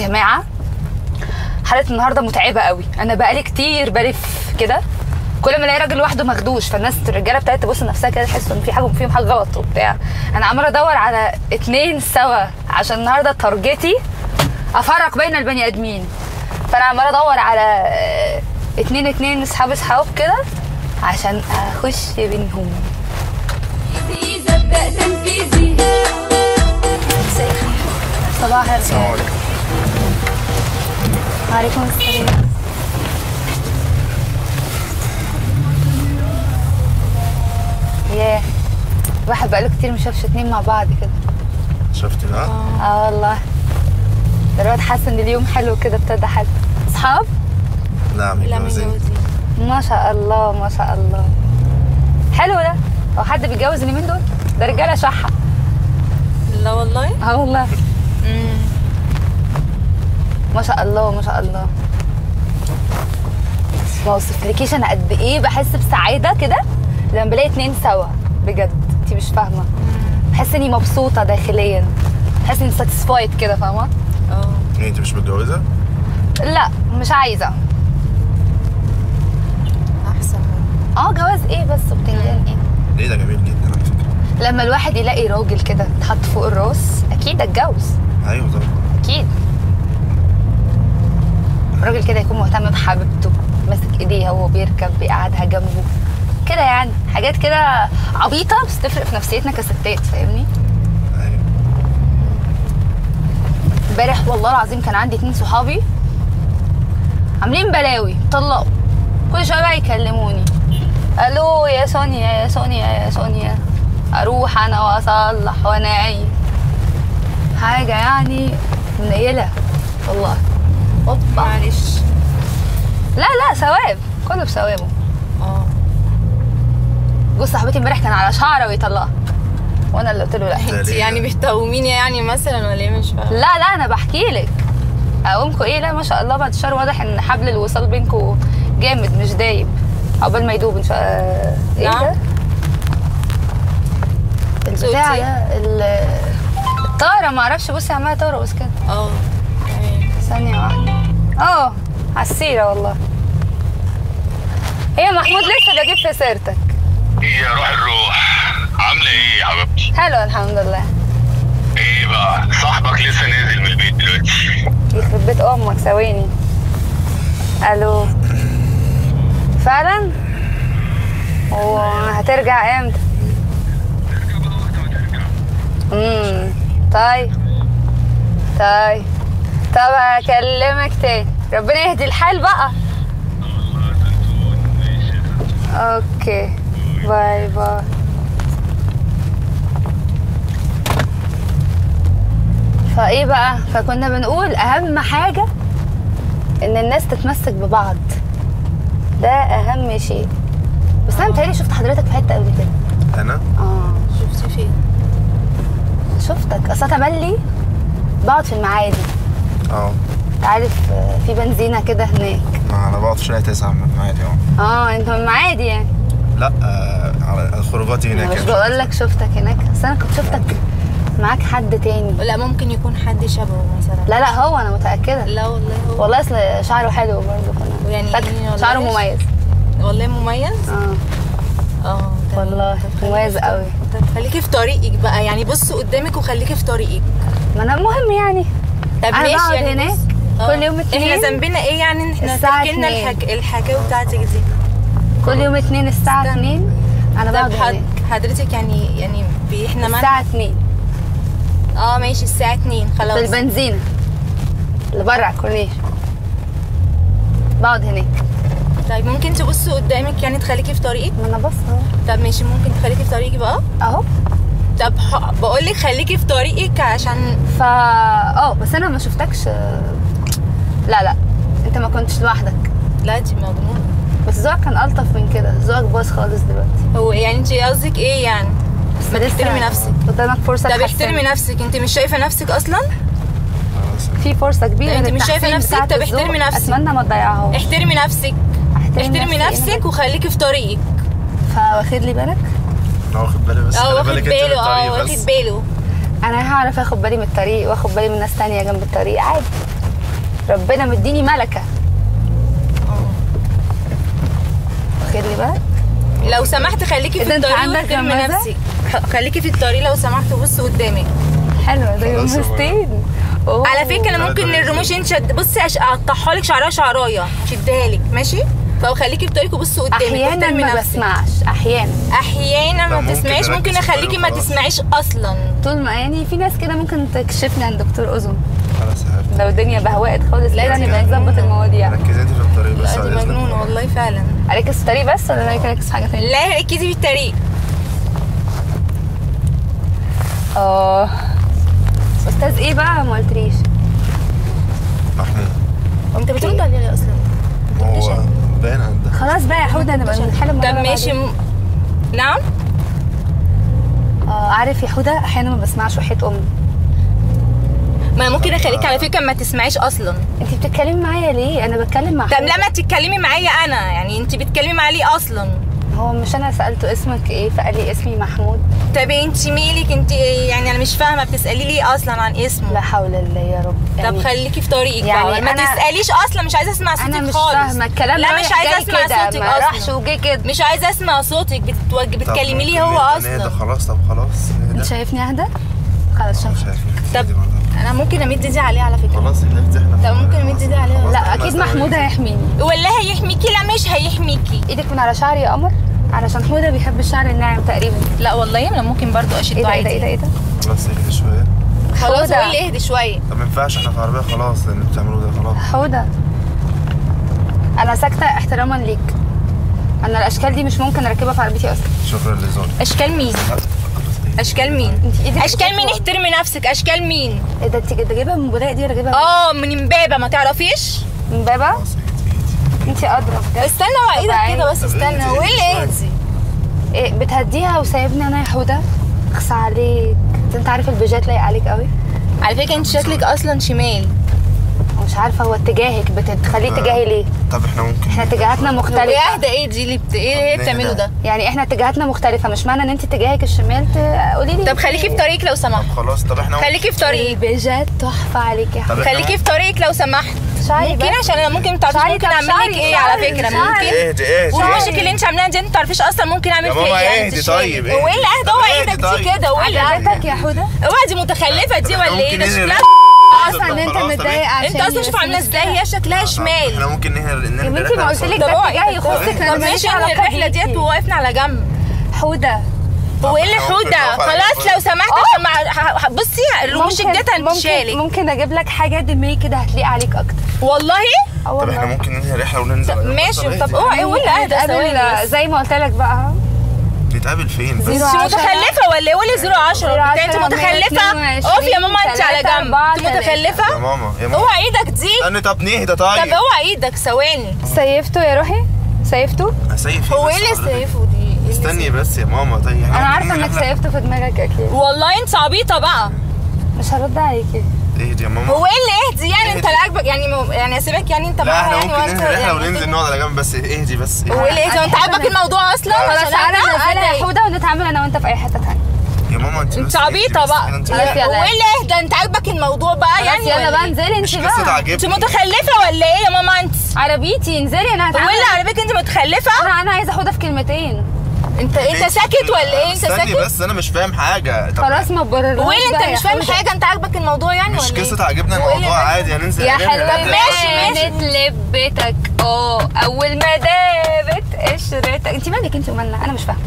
جماعه حلقه النهارده متعبه قوي انا بقالي كتير بلف كده كل ما الاقي راجل لوحده مخدوش فالناس الرجاله بتاعت تبص لنفسها كده تحس ان في حاجه فيهم حاجه غلط وبتاع انا عماله ادور على اتنين سوا عشان النهارده تارجتي افرق بين البني ادمين فانا عماله ادور على آه، اتنين اتنين اصحاب اصحاب كده عشان اخش بينهم إذا ابدأ تنفيذي صباح السلام الخير عليكم وعليكم السلام ياه الواحد بقاله كتير ما شافش اتنين مع بعض كده شفتي بقى اه والله ده الواد حاسس ان اليوم حلو كده ابتدى حلو اصحاب لا لا متجوزين متجوزين ما شاء الله ما شاء الله حلو ده هو حد بيتجوز اليومين دول ده رجاله شحه لا والله اه والله امم ما شاء الله ما شاء الله ما اوصفلكيش انا قد ايه بحس بسعاده كده لما بلاقي اتنين سوا بجد انت مش فاهمه بحس اني مبسوطه داخليا بحس اني ساتيسفايد كده فاهمه اه يعني انت مش متجوزه لا مش عايزه احسن اه جواز ايه بس وبتنجان ايه ليه ده جميل جدا على فكره لما الواحد يلاقي راجل كده اتحط فوق الراس اكيد اتجوز ايوه طبعا اكيد راجل كده يكون مهتم بحبيبته ماسك ايديها وهو بيركب بيقعدها جنبه كده يعني حاجات كده عبيطه بس تفرق في نفسيتنا كستات فاهمني ايوه امبارح والله العظيم كان عندي اتنين صحابي عاملين بلاوي طلقوا كل شويه بقى يكلموني الو يا سونيا يا سونيا يا سونيا اروح انا واصلح وانا عيل حاجه يعني منيله والله اوبا معلش لا لا ثواب كله بثوابه اه جوز صاحبتي امبارح كان على شعره ويطلقها وانا اللي قلت له لا ده انت ليه يعني ده؟ بتقوميني يعني مثلا ولا ايه مش فاهمه لا لا انا بحكي لك اقومكم ايه لا ما شاء الله بعد الشهر واضح ان حبل الوصال بينكم جامد مش دايب عقبال ما يدوب ان شاء ايه نعم. ده البتاع صوتي؟ ده ال- الطاره ما اعرفش بصي عماله ترقص كده اه تمام ثانيه واحده اه على السيره والله ايه يا محمود لسه بجيب في سيرتك يا روح الروح عامله ايه يا حبيبتي حلو الحمد لله ايه بقى صاحبك لسه نازل من البيت دلوقتي يخرب بيت امك ثواني الو فعلا وهترجع امتى امم طيب طيب طب هكلمك تاني ربنا يهدي الحال بقى اوكي باي باي فايه بقى فكنا بنقول اهم حاجه ان الناس تتمسك ببعض ده اهم شيء بس انا متهيألي شفت حضرتك في حته قبل كده انا اه شفتي فين شفتك اصل أنا تملي بقعد في المعادي اه عارف آه، في بنزينه كده هناك ما انا بقعد في شارع تسعة من معادي اه اه انت من المعادي يعني لا آه على خروجاتي انا هناك مش يعني. بقول لك شفتك هناك بس انا كنت شفتك معاك حد تاني لا ممكن يكون حد شبهه مثلا لا لا هو انا متاكده لا والله هو والله اصل شعره حلو برضه كنا يعني فاكرة. إيه والله؟ شعره مميز والله مميز اه اه تمام. والله طب خليكي مميز في- قوي. طب خليكي في طريقك بقى يعني بص قدامك وخليكي في طريقك ما انا المهم يعني طب أنا ماشي بقعد يعني هناك بص. آه. كل يوم اتنين. احنا ذنبنا ايه يعني إن احنا الساعة تحكي لنا اتنين. الحك... الحكاوي بتاعتك دي كل يوم اتنين الساعة استنى. اتنين أنا طب بقعد حد... هناك حضرتك يعني يعني بي- احنا معانا الساعة اتنين اه ماشي الساعة 2 خلاص في البنزينة اللي بره على الكورنيش بقعد هناك طيب ممكن تبصي قدامك يعني تخليكي في طريقك ما أنا بص أهو طب ماشي ممكن تخليكي في طريقك بقى أهو طب ح... بقول لك خليكي في طريقك عشان فا اه بس أنا ما شفتكش لا لا أنت ما كنتش لوحدك لا انت مجنونة بس ذوقك كان ألطف من كده ذوقك باظ خالص دلوقتي هو يعني انت قصدك ايه يعني ما لسه تحترمي نفسك قدامك فرصة طب تحسن. احترمي نفسك انت مش شايفة نفسك اصلا خلاص. في فرصة كبيرة انت مش شايفة للتحسين نفسك؟ بتاعة طب الذوق. احترمي نفسك. أتمنى ما تضيعهاش احترمي نفسك احترمي نفسك وخليكي في طريقك فواخد لي بالك انا واخد بالي بس اه خلي واخد بالك انت من باله اه الطريق واخد بس باله انا هعرف اخد بالي من الطريق واخد بالي من ناس تانية جنب الطريق عادي ربنا مديني ملكه واخد لي بالك لو سمحت خليكي إيه في ده أنت الطريق عندك واحترمي رمادة؟ نفسك ح- خليكي في الطريق لو سمحت بص قدامك حلوه ده خلاص يا يوم أوه. على فكره انا لا، ممكن طريق الرموش زي- انت شد بصي أش- اقطعها لك شعرها شعرايه شدها لك ماشي فخليكي في طريقك وبصي قدامك احيانا واحترمي ما نفسك. بسمعش احيانا احيانا لا، ما ممكن تسمعيش ممكن نركز في اخليكي ما الطريق تسمعيش اصلا طول ما يعني في ناس كده ممكن تكشفني عند دكتور اذن خلاص يا حبيبتي لو الدنيا بهوقت خالص لا، كده دي نبقى نظبط المواضيع ركزي انت في الطريق بس لا بعد دي إذنك. مجنونه والله فعلا اركز في الطريق بس ولا اركز في حاجه ثانيه لا ركزي في الطريق اه استاذ ايه بقى ما قلتليش محمود انت بترد عليا ليه اصلا هو باين عندها خلاص بقى يا حوده نبقى نحل الموضوع طب ده ماشي بعدين. م... نعم اه عارف يا حوده احيانا ما بسمعش وحياه امي ما أنا ممكن اخليك على فكره ما تسمعيش اصلا انت بتتكلمي معايا ليه انا بتكلم مع طب حوده لما تتكلمي معايا انا يعني انت بتتكلمي معايا ليه اصلا هو مش انا سالته اسمك ايه فقال لي اسمي محمود طب انت ميلك انت يعني انا مش فاهمه بتسالي ليه اصلا عن اسمه لا حول الله يا رب طب خليكي في طريقك يعني يعني ما أنا- تساليش اصلا مش عايزه اسمع صوتك انا مش خالص فاهمه الكلام لا رايح مش عايزه جاي اسمع كده، صوتك ما راحش اصلا وجه كده مش عايزه اسمع صوتك بتتوج... طب بتكلمي ليه ممكن هو نهدى- نهدى اصلا خلاص طب خلاص انت نهدى شايفني اهدى خلاص مش شايف عارف طب- طب انا ممكن امد ايدي عليه على فكره خلاص يا حبيبتي احنا طب ممكن امد ايدي عليه خلاص، لا احنا اكيد استوعبنا. محمود هيحميني ولا هيحميكي لا مش هيحميكي ايدك من على شعري يا قمر علشان حوده بيحب الشعر الناعم تقريبا لا والله انا ممكن برضو اشده ايه ده ايه ده ايه ده عادي ايه ده خلاص اهدي شويه خلاص حودة. قول لي اهدي شويه طب ما ينفعش احنا في عربيه خلاص اللي بتعملوه ده خلاص حوده انا ساكته احتراما ليك انا الاشكال دي مش ممكن اركبها في عربيتي اصلا شكرا لذوقك اشكال مين اشكال مين انت ايدك اشكال مين بتطلع. احترمي نفسك اشكال مين ايه ده انت ده جايبها من بولاق دي ولا جايبها اه من امبابه ما تعرفيش من بابا خلاص اهدي اهدي انت ادرى بجد استنى هو ايدك كده بس طب استنى اهدي، هو ايه اللي اهدي اهدي إيه بتهديها وسايبني انا يا حوده اخص عليك انت عارف البيجات لايق عليك قوي على فكره انت شكلك اصلا شمال ومش عارفه هو اتجاهك بتخليه اتجاهي ليه طب احنا ممكن احنا اتجاهاتنا طب ايه مختلفه اهدى ايه دي اللي بت... ايه اللي هي طب بتعمله نهدى. ده يعني احنا اتجاهاتنا مختلفه مش معنى ان انت اتجاهك الشمال تقولي لي طب خليكي في طريقك لو سمحت خلاص طب احنا خليكي في طريقك البيجات تحفه عليك يا طب حبيبي احنا خليكي في طريقك لو سمحت شعري ممكن بس. عشان انا ممكن ما تعرفيش شعري ممكن طب اعمل لك شعري، ايه على شعري، فكره شعري. ممكن اهدي اهدي ووشك اهدي. اللي انت عاملاها دي انت ما تعرفيش اصلا ممكن اعمل يا فيها ماما ايه اهدي انت طيب، شايف. هو ايه اللي اهدى هو اهدي ايدك طيب. دي كده هو ايه اللي اهدى عجبتك يا حوده اوعى دي متخلفه دي ولا ايه ده ممكن شكلها ننهي- اصلا ان انت خلاص، طب متضايق عشان انت اصلا شوف عامله ازاي هي شكلها احنا شمال ممكن نهر يا نهر بنتي ما قلت لك طب ده هو اتجاه ايه يخصك طب انا ماليش ماشي ان علاقه الرحله ديت بيكي. ووقفنا على جنب حوده هو ايه اللي احنا ممكن حوده نقف على خلاص جنب. لو سمحت عشان مع- ح- ح- بصي رموشك ممكن- ديت ممكن هتشالك ممكن اجيب لك حاجه دمي كده هتليق عليك اكتر والله اه طب احنا والله ممكن ننهي الرحله وننزل طب ماشي اهدي. طب اوعى قول اهدى ثواني نتقابل بس. زي ما قلت لك بقى نتقابل فين بس زيرو انت عشرة. متخلفه ولا ايه قولي 0 10 زيرو انت عشرة، متخلفه مية اقف يا اتنين ماما انت على تلاتة، جنب أربعة، انت تلاتة. يا متخلفه ماما يا ماما اوعى ايدك دي استني طب نهدى طب طيب اوعى ايدك ثواني سيفته يا روحي سيفته هسيف هو بس ايه اللي حضرتك؟ سيفه دي إيه اللي استني بس يا ماما طيب احنا انا ممكن عارفه ننهي انك الرحلة؟ سيفته في دماغك اكيد والله انت عبيطه بقى مش هرد عليكي اهدي يا ماما هو ايه اللي اهدي يعني انت اهدي. اللي عاجبك يعني م- يعني اسيبك يعني انت لا معاها احنا يعني ممكن وانت ننهي الرحله يعني وننزل نقعد على جنب بس اهدي بس هو ايه اللي اهدي انت عاجبك الموضوع اصلا خلاص عشان تعالى أنا تعالى أتضايق. يا حوده ونتعامل انا وانت في اي حته ثانيه يا ماما انت انت بس اهدي عبيطه بس بقى كده انت- خلاص يلا. هو ايه اللي اهدى انت عاجبك الموضوع بقى خلاص يعني يلا ولا بقى ايه؟ انزلي مش انت قصه بقى عاجبني انت متخلفه ولا ايه يا ماما انت عربيتي انزلي انا هو هتعامل ايه اللي على فكره انت متخلفه انا انا عايزه حوده في كلمتين انت انت ساكت ولا ايه انت استني ساكت بس انا مش فاهم حاجه طب خلاص ما تبررلهاش هو ايه اللي بقى انت يا مش فاهم حودة. حاجه انت عاجبك الموضوع يعني مش ولا ايه قصه عاجبنا هو ايه اللي الموضوع بقى- عادي هننزل يا نعمل حلوة الرحلة. ماشي، ماشي. كانت لبتك اه اول ما دابت قشرتك انت مالك انت ومالنا انا مش فاهمه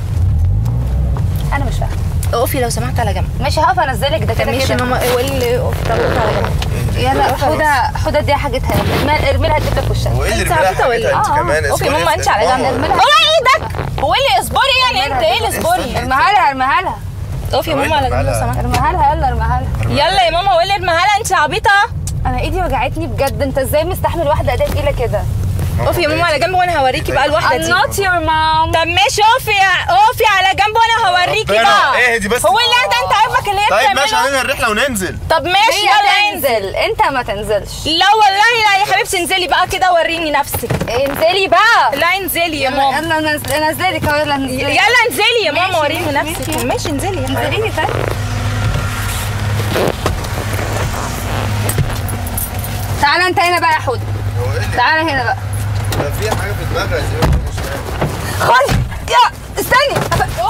انا مش فاهمه اقفي لو سمحت على جنب ماشي هقف انزلك ده طب كده ماشي يا كده ماما هو ايه اللي اقفي طب اقفي على جنب يلا حوده حوده دي حاجتها ارمي ارمي لها تجيب لك وشها هو ايه اللي انت رميلها عبيطة ولا حاجتها انت ايه؟ كمان اوكي اصبري ماما بس. انت على جنب ماما. ارمي هو ايدك هو ايه اللي اصبري يعني انت ايه اللي اصبري ارميها لها ارميها لها اقفي يا ماما على جنب لو سمحت ارميها لها يلا ارميها لها يلا يا ماما هو ايه اللي ارميها لها انت عبيطه انا ايدي وجعتني بجد انت ازاي مستحمل واحده ايديها تقيله كده اقفي يا ماما على جنب وانا هوريكي بقى الواحده I'm دي not your mom طب ماشي اقفي اقفي على جنب وانا هوريكي ربنا، بقى اهدي بس. هو اللي انت انت عاجبك اللي هي طيب ماشي بتعمله هننهي الرحله وننزل طب ماشي هي يلا انزل تنزل انت ما تنزلش لا والله لا يا حبيبتي انزلي بقى كده وريني نفسك انزلي بقى لا انزلي يا ماما يلا نزل انزلك اهو يلا انزلي يلا انزلي يا ماما ماشي، وريني ماشي، نفسك ماشي. ماشي انزلي يا حبيبتي. انزلي لي طيب تعالى تعالى انت هنا بقى يا حوده هو ايه اللي تعالى هنا بقى ده في حاجه في دماغك يا زلمه مش فاهم خد يا استني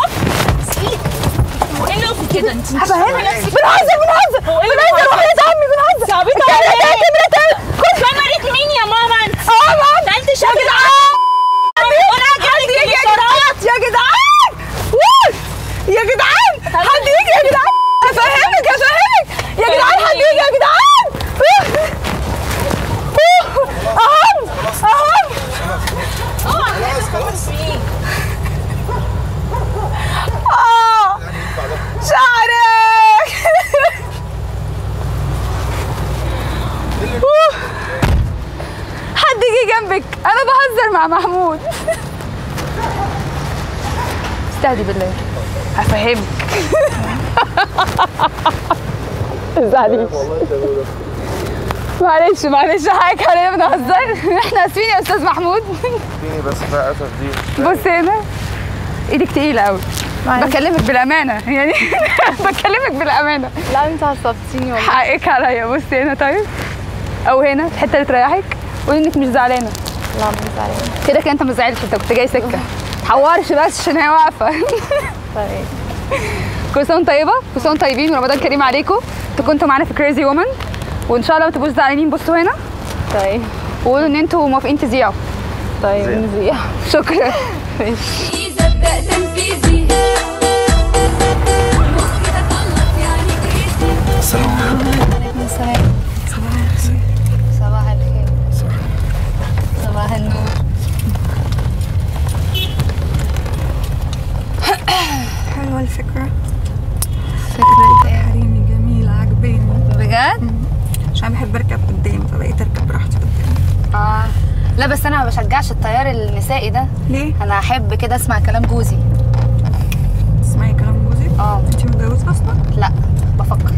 هو ايه اللي في كده انت هفهمك بنهزر بنهزر بنهزر وحياة عمي بنهزر صعبين الكاميرا عليا. تاني الكاميرا تاني خد كاميرا مين يا ماما انت اه مام ده انت شايفه وانا هجيلك يا جدعان يا جدعان ووو! يا جدعان حد يجي يا جدعان هفهمك هفهمك يا جدعان حد يجي يا جدعان اهم اهم خلاص خلاص اه شعرك حد يجي جنبك انا بهزر مع محمود استهدي بالله هفهمك زعليش معلش معلش حقك علينا بنهزر احنا اسفين يا استاذ محمود اديني بس بقى اسف دي بص هنا ايدك تقيله قوي بكلمك بالامانه يعني بكلمك بالامانه لا انت عصبتيني والله حقك عليا بص هنا طيب او هنا الحته اللي تريحك قولي انك مش زعلانه لا مش زعلانه كده كده انت ما زعلتش انت كنت جاي سكه تحورش بس عشان هي واقفه طيب كل سنه وانتم طيبه كل سنه وانتم طيبين ورمضان كريم عليكم انتوا كنتوا معانا في كريزي وومن وان شاء الله ما تبقوش زعلانين بصوا هنا طيب وقولوا ان انتوا موافقين تذيعوا طيب نذيع شكرا إذا بدأ تنفيذي مخي تخلص يعني كريزي السلام عليكم السلام صباح الخير صباح النور حلوة الفكرة فكرة ايه حريمي جميلة عجباني بجد؟ عشان بحب اركب قدام فبقيت اركب براحتي قدام اه لا بس انا ما بشجعش التيار النسائي ده ليه؟ انا احب كده اسمع كلام جوزي تسمعي كلام جوزك؟ اه انت متجوزة اصلا؟ لا بفكر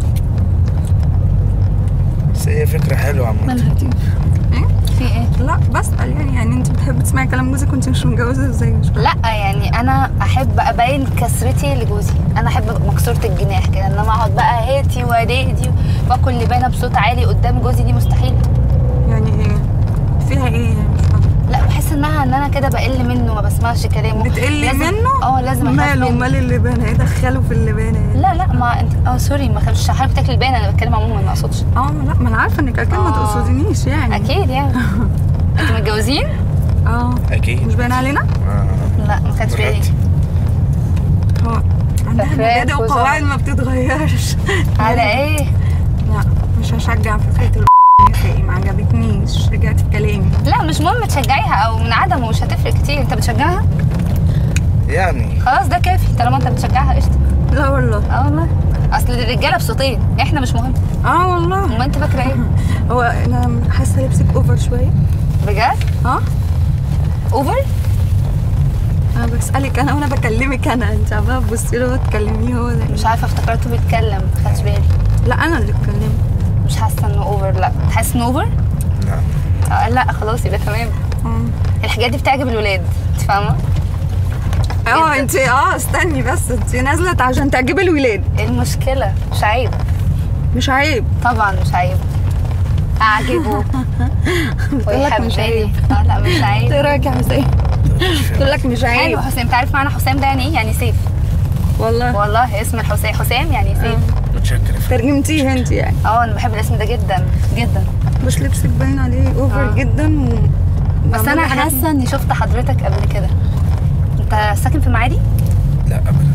بس هي فكره حلوه عامه في ايه لا بسأل يعني يعني انت بتحبي تسمعي كلام جوزك وانت مش متجوزة ازاي مش فاهمة. لا يعني انا احب ابين كسرتي لجوزي انا احب أبقى مكسوره الجناح كده انما اقعد بقى هاتي وديدي واكل لبانه بصوت عالي قدام جوزي دي مستحيل يعني ايه؟ فيها ايه يعني مش فاهمة لا بحس انها ان انا كده بقل منه ما بسمعش كلامه بتقلي لازم- منه؟ اه لازم اخاف ماله منه مال اللبانة ايه دخله في اللبانة يعني لا لا ما انت اه سوري ما خليش حضرتك تاكل البان انا بتكلم عموما ما اقصدش اه لا ما انا عارفة انك اكيد ما آه. تقصدينيش يعني اكيد يعني انتوا متجوزين؟ اه اكيد مش باين علينا؟ آه. لا ما خدتش بالي مراتي. هو عندها فاكراك مبادئ وزعل. وقواعد ما بتتغيرش على ايه؟ لا مش هشجع فكرة النسائي ما عجبتنيش رجعت في كلامي لا مش مهم تشجعيها او من عدمه مش هتفرق كتير انت بتشجعها يعني خلاص ده كافي طالما انت بتشجعها قشطه لا والله اه والله اصل الرجاله بصوتين احنا مش مهم اه والله امال انت فاكره ايه هو انا حاسه لبسك اوفر شويه بجد اه اوفر انا بسالك انا وانا بكلمك انا انت عماله تبصي له وتكلميه هو ده مش عارفه افتكرته بيتكلم ما خدتش بالي لا انا اللي بكلمه مش حاسه انه اوفر لا حاسه انه اوفر لا آه لا خلاص يبقى تمام اه الحاجات دي بتعجب الولاد انت فاهمه اه إيه انت اه استني بس انت نازله عشان تعجبي الولاد ايه المشكله مش عيب مش عيب طبعا مش عيب اعجبه بتقولك مش عيب ويحبني اه لا مش عيب ايه رايك يا حسين بتقول لك مش عيب حلو حسام انت عارف معنى حسام ده يعني ايه يعني سيف والله والله اسم الحسام حسام يعني سيف متشكر يا فندم. ترجمتيه انت يعني اه انا بحب الاسم ده جدا جدا بس لبسك باين عليه اوفر آه. جدا و... بس معمول انا حاجات- حاسه اني شفت حضرتك قبل كده انت ساكن في المعادي لا ابدا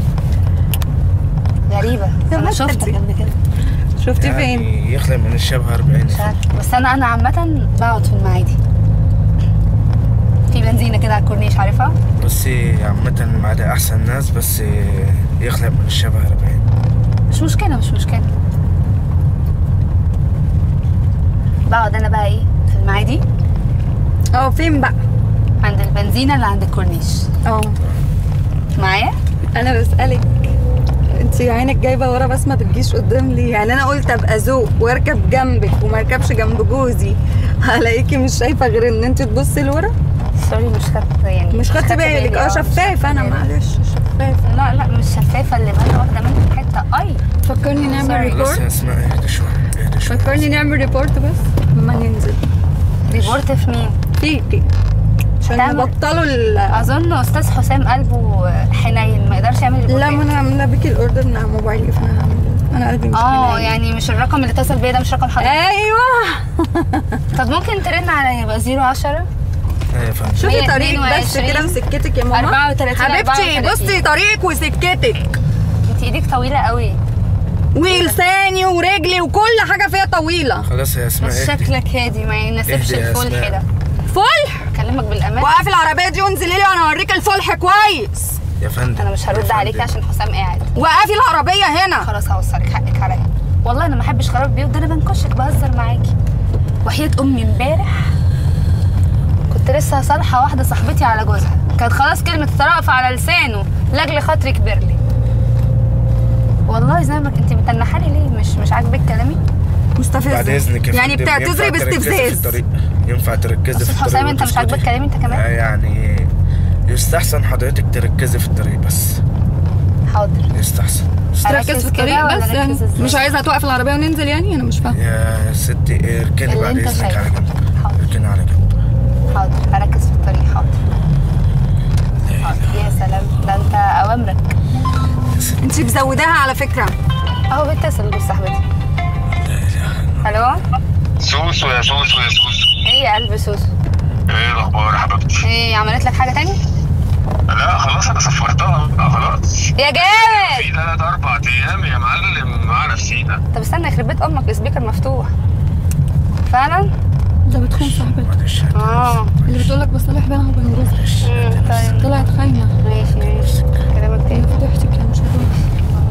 غريبه يا انا بس شفتك قد قبل كده شفتي فين؟ يعني يخلق من الشبه 40 مش عارفه بس انا انا عامه بقعد في المعادي في بنزينه كده على الكورنيش عارفها بصي عامة المعادة أحسن ناس بس يخلق من الشبه 40 مش مشكله مش مشكله بقعد انا بقى ايه في المعادي اه فين بقى؟ عند البنزينه اللي عند الكورنيش اه معايا انا بسالك انت عينك جايبه ورا بس ما بتجيش قدام ليه يعني انا قلت ابقى ذوق واركب جنبك وما اركبش جنب جوزي هلاقيكي مش شايفه غير ان انت تبصي لورا سوري مش خدت يعني مش خدت بالك اه مش شفاف انا خدت بالي. معلش شفاف لا لا مش شفافه اللي انا واخده منها حته اي فكرني نعمل خلاص ريبورت يا اسماء اهدي شوية اهدي شوية فكرني نعمل ريبورت بس ما ننزل ريبورت في مين فيكي عشان هتعمل- نبطلوا ال اظن استاذ حسام قلبه حنين ما يقدرش يعمل لا ما ريبورتات. انا عامله بيكي الاوردر من على موبايلي فانا هعمل انا قلبي مش اه حنين. يعني مش الرقم اللي اتصل بيا ده مش رقم حضرتك ايوه طب ممكن ترن عليا يبقى 010 ايه يا فندم شوفي طريقك بس 122 كده وسكتك يا ماما 34 حبيبتي 34. بصي طريقك وسكتك انت ايدك طويله قوي ولساني ورجلي وكل حاجه فيها طويله خلاص يا اسماء بس اهدي. شكلك هادي ما يناسبش اهدي يا الفلح أسماء. ده فلح اكلمك بالامان وقفي العربيه دي وانزلي لي وانا اوريك الفلح كويس يا فندم انا مش يا هرد عليك فندم. عشان حسام قاعد وقفي العربيه هنا خلاص هوصلك حقك عليا والله انا ما بحبش خراب البيوت ده انا بنكشك بهزر معاكي وحياة امي امبارح كنت لسه صالحه واحده صاحبتي على جوزها كانت خلاص كلمه طرقف على لسانه لاجل خاطري كبر لي والله زي ما انت متنحه لي ليه مش مش عاجبك كلامي مستفزه بعد اذنك يا يعني فندم، بتعتذري ينفع تركزي في باستفزاز الطريق ينفع تركزي في استاذ الطريق حسام انت مش وتسكتي؟ عاجبك كلامي انت آه، كمان يعني يستحسن حضرتك تركزي في الطريق بس حاضر يستحسن تركز أركز في كده الطريق ولا بس يعني أركز إزاي؟ مش عايزه توقف العربيه وننزل يعني انا مش فاهمه يا ستي اركني اللي بعد انت اذنك شايفه. على جنب حاضر. اركني على جنب حاضر اركز في الطريق حاضر حاضر. يا سلام ده انت اوامرك انت مزوداها على فكره اهو بيتصل بصاحبتي الو سوسو يا سوسو يا سوسو ايه يا قلب سوسو ايه الاخبار يا حبيبتي ايه عملت لك حاجه تاني لا خلاص انا صفرتها لا خلاص يا جامد في ثلاث اربع ايام يا معلم معانا في سينا طب استنى يخرب بيت امك السبيكر مفتوح فعلا ده بتخون صاحبتي معلش اه اللي بتقول لك بصالح بينها وبين جوزها مم، طيب طلعت خاينه ماشي ماشي كلامك تاني فتحتك يا مش هتروح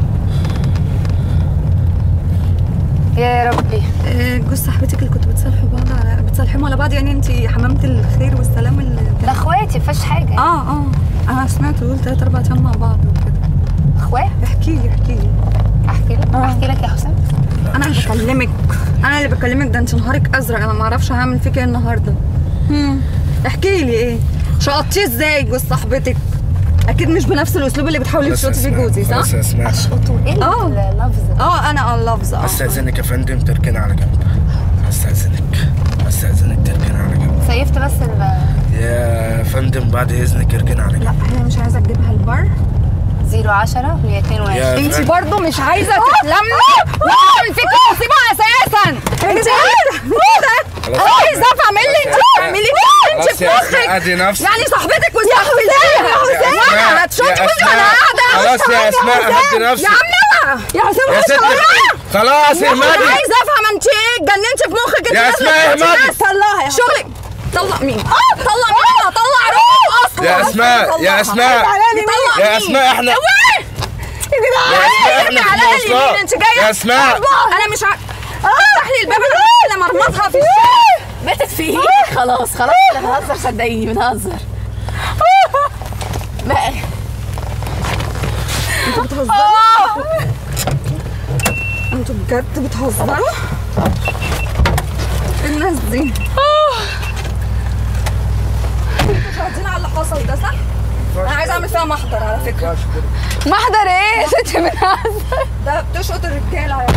يا ربي آه، جوز صاحبتك اللي كنتوا بتصالحوا بعض على بتصالحوا على بعض يعني انت حمامه الخير والسلام اللي ده اخواتي مفيهاش حاجه اه اه انا سمعت دول تلات اربع ايام مع بعض وكده اخوات احكي لي احكي لي احكي لك آه. احكي لك يا حسام انا اللي بكلمك انا اللي بكلمك ده انت نهارك ازرق انا ما اعرفش هعمل فيك ايه النهارده هم. احكي لي ايه شقطتيه ازاي جوز صاحبتك اكيد مش بنفس الاسلوب اللي بتحاولي خلاص يا تشقطي فيه اسماء، جوزي صح خلاص يا اسماء اشقطوا ايه آه. اللفظ ده اه انا اللفظ اه استاذنك يا فندم تركني على جنب استاذنك استاذنك تركني على جنب سيفت بس ال يا فندم بعد اذنك اركني على لا جنب هي مش عايزه تجيبها البر 010 122 يا انت فندم. برضو مش عايزه تتلمي واعمل فيك مصيبه اساسا انت خلاص. عايزه اعمل لي انت تعملي ايه انت خلاص في يا أسماء، مخك ادي نفسك يعني صاحبتك وصاحبتي يا وانا أسماء، ما تشوفي يا جوزي وانا أسماء، قاعده خلاص يا أسماء، هدي نفسك. يا عم نوى يا حسام يا خش ستي ورايا. خلاص يا اهمدي أخي عايزه افهم انت ايه اتجننتي في مخك انت يا لازم أسماء تموتي اهمدي. ناس. طلعها شغلك طلق مين؟ اه طلق مين؟ طلع روحك اصلا يا أسماء، يا أسماء. طلع يا مين؟ اسماء احنا يا جدعان يا أسماء، إحنا في على اليمين مواصلات. انت جايه يا أسماء. انا مش ع... افتح لي الباب انا مرمطها في الشارع باتت في ايدك خلاص خلاص احنا بنهزر صدقيني بنهزر بقى انتوا بجد بتهزروا؟ الناس دي مش قاعدين على اللي حصل ده صح؟ انا عايزه اعمل فيها محضر على فكره محضر ايه ست بنهزر ده بتشقط الرجاله يا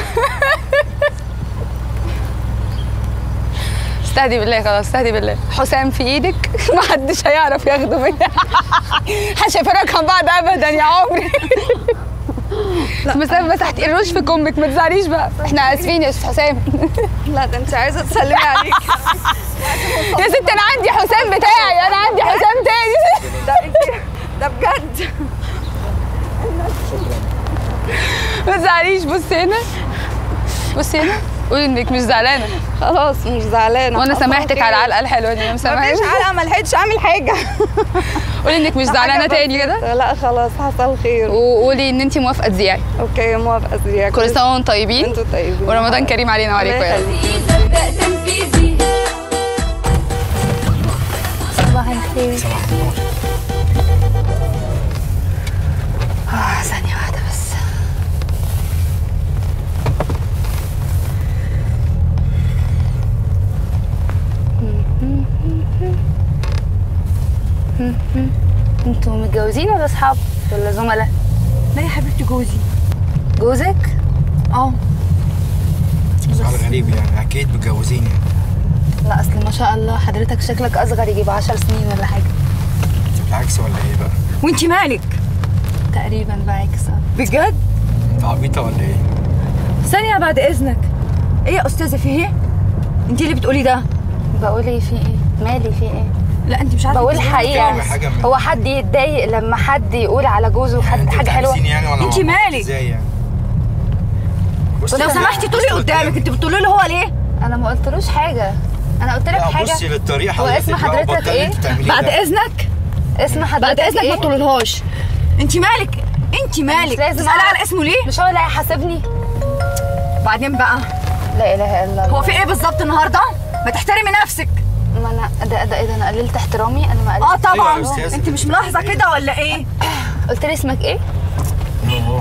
استهدي بالله خلاص استهدي بالله حسام في ايدك محدش هيعرف ياخده مني محدش هيفرقك عن بعض ابدا يا عمري بس انا مسحت الروش في كمك ما تزعليش بقى احنا اسفين يا استاذ حسام لا ده انت عايزه تسلمي عليك يا ست انا عندي حسام بتاعي انا عندي حسام تاني ده انت ده بجد ما تزعليش بصي هنا بصي هنا قولي انك مش زعلانه خلاص مش زعلانه وانا حصل سامحتك على خير. العلقه الحلوه دي انا مفيش مسامحاك علقه ما لحقتش اعمل حاجه قولي انك مش زعلانه حاجة تاني كده بسيطة. لا خلاص حصل خير وقولي ان انت موافقه تذيعي اوكي موافقه زيك كل سنه وانتم طيبين انتوا طيبين ورمضان كريم علينا وعليكم يا رب تنفيذي صدق تنفيذي صباح الخير اه ثانية واحدة بس انتوا متجوزين ولا اصحاب ولا زملاء؟ لا يا حبيبتي جوزي جوزك؟ اه سؤال غريب يعني اكيد متجوزين يعني لا اصل ما شاء الله حضرتك شكلك اصغر يجيب 10 سنين ولا حاجه بالعكس ولا ايه بقى؟ وانت مالك تقريبا بعكس بجد انت عبيطه ولا ايه؟ ثانيه بعد اذنك ايه يا استاذه في ايه انت اللي بتقولي ده بقول ايه في ايه مالي في ايه لا انت مش عارفه بقول تقولي. حقيقه بتكلمي حاجة من- هو حد يتضايق لما حد يقول على جوزه حد انت حاجه حلوه بتحبسيني يعني ولا انت عبيطة مالك؟ ازاي يعني؟ بصي لو قدامك، سمحتي تقولي بصي قدامك انت بتقولي له هو ليه انا ما قلتلوش حاجه انا قلت لك لا حاجه بصي للطريقه هو حضرتك اسم بقى حضرتك وبطلي ايه؟ انت بتعمليه بعد ده. اذنك اسم حضرتك بعد اذنك ايه ما تقوليلهاش انت مالك انت مالك لازم تسالي أعرف. على اسمه ليه مش هو اللي هيحاسبني بعدين بقى لا اله الا الله هو في ايه بالظبط النهارده ما تحترمي نفسك ما انا ده ده ايه ده انا قللت احترامي انا ما اه قللت ايوه طبعا يا أستاذة. انت مش ملاحظه كده ولا ايه قلت لي اسمك ايه أوه.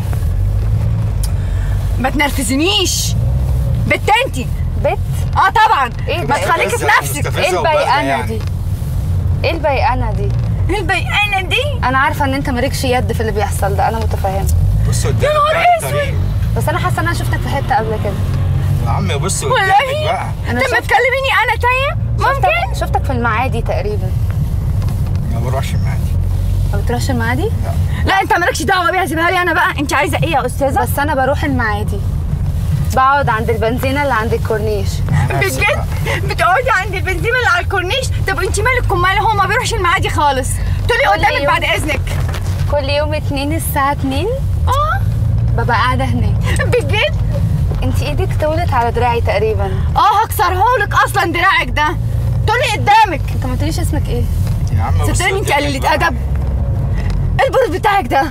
ما تنرفزنيش بنت انت بت اه طبعا ايه ده؟ ما تخليكي في مستفزة- نفسك مستفزة ايه وباردة البيقانه يعني. دي ايه البيقانه دي ايه البيقانه دي انا عارفه ان انت مالكش يد في اللي بيحصل ده انا متفهمه بص قدامك نهار بقى اسود. الطريق. بس انا حاسه ان انا شفتك في حته قبل كده يا عم بص قدامك والله بقى أنا طب ما شفت- تكلميني انا تايه ممكن شفتك شفتك في المعادي تقريبا ما بروحش معاكي ما بتروحش المعادي لا انت مالكش دعوه بيها سيبها لي انا بقى انت عايزه ايه يا استاذه بس انا بروح المعادي بقعد عند البنزينه اللي عند الكورنيش بجد بتقعدي عند البنزين اللي على الكورنيش طب انت مالك كمال هو ما بيروحش المعادي خالص تقولي كل قدامك يوم. بعد اذنك كل يوم اتنين الساعه اتنين اه ببقى قاعده هناك بجد انت ايدك طولت على دراعي تقريبا اه هكسرهولك اصلا دراعك ده تقولي قدامك انت ما قلتليش اسمك ايه يا عم بص صدقني انت قدامك قليلة بقى. ادب ايه البرد بتاعك ده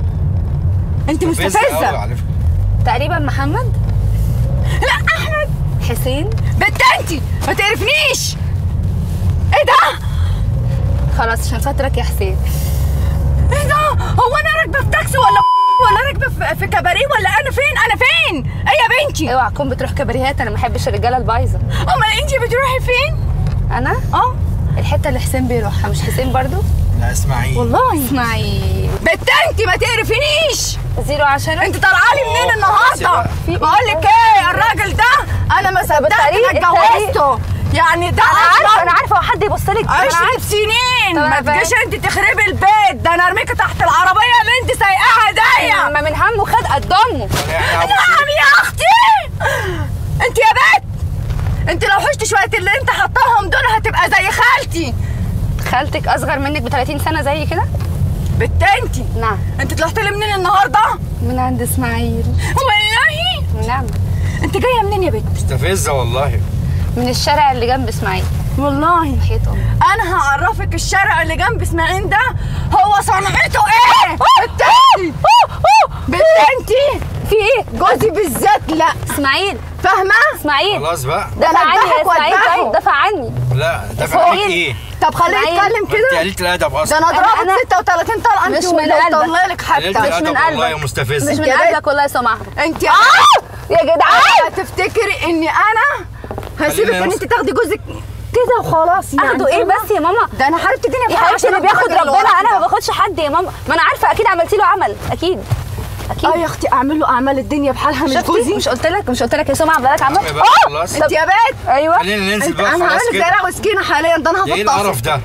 انت مستفزة أوي مستفزه على فكرة. تقريبا محمد لا احمد حسين بنت انت ما تعرفنيش ايه ده خلاص عشان خاطرك يا حسين ايه ده هو انا راكبه في تاكسي ولا ولا راكبه في- في كباريه ولا انا فين انا فين ايه يا بنتي اوعى تكون بتروح كباريهات انا ما بحبش الرجاله البايظه امال انت بتروحي فين انا اه الحته اللي حسين بيروحها مش حسين برضو لا اسمعي والله اسمعي بنت انت ما تعرفينيش زيرو عشرة انت طالعه لي منين النهارده في- بقول لك ايه الراجل ده انا ما صدقت الطريق- انا اتجوزته يعني ده انا عارفه أصلاً انا عارفه هو حد يبص لك انا عشرة عارفه سنين طب ما أنا فاهم. تجيش انت تخربي البيت ده انا ارميكي تحت العربيه اللي انت سايقاها دي ما من همه خد قدامه يعني نعم يا اختي انت يا بنت انت لو حشت شويه اللي انت حطاهم دول هتبقى زي خالتي خالتك اصغر منك ب 30 سنه زي كده بنت انت نعم انت طلعت لي منين النهارده من عند اسماعيل والله نعم انت جايه منين يا بنت مستفزة والله من الشارع اللي جنب اسماعيل والله حيط امي انا هعرفك الشارع اللي جنب اسماعيل ده هو صنعته ايه بنت انت بنت انت في ايه جوزي بالذات لا اسماعيل فاهمه اسماعيل خلاص بقى ده دفع أنا عني يا أذبحك اسماعيل وأذبحه. طيب دفع عني لا ده فوق فعلك إيه؟ ايه؟ طب خليه إسماعيل. يتكلم ما انت كده قليلة الادب ده اصلا انا أنا- اضربك 36 طلقه مش انت من قلبك. وطلع لك قليلة حتى مش من الادب والله قلبك. مستفزة مش من يا قلبك والله يا سمعة انت يا جدعان تفتكري اني انا هسيبك خلينا ان انت تاخدي جوزك كده وخلاص يعني اخده ايه بس يا ماما ده انا حبيبتي الدنيا يا حبيبتي اللي بياخد ربنا انا ما باخدش حد يا ماما ما انا عارفه اكيد عملتي له عمل اكيد اكيد اه يا اختي اعمل له اعمال الدنيا بحالها مش شفتي جوزي مش قلت لك مش قلت لك يا سمعة عامله لك عمل عم بقى اه خلاص. انت يا بنت ايوه خلينا ننزل انت بقى انا خلاص هعملك زي كده وسكينه حاليا ده انا ده ايه هفطسك القرف ده؟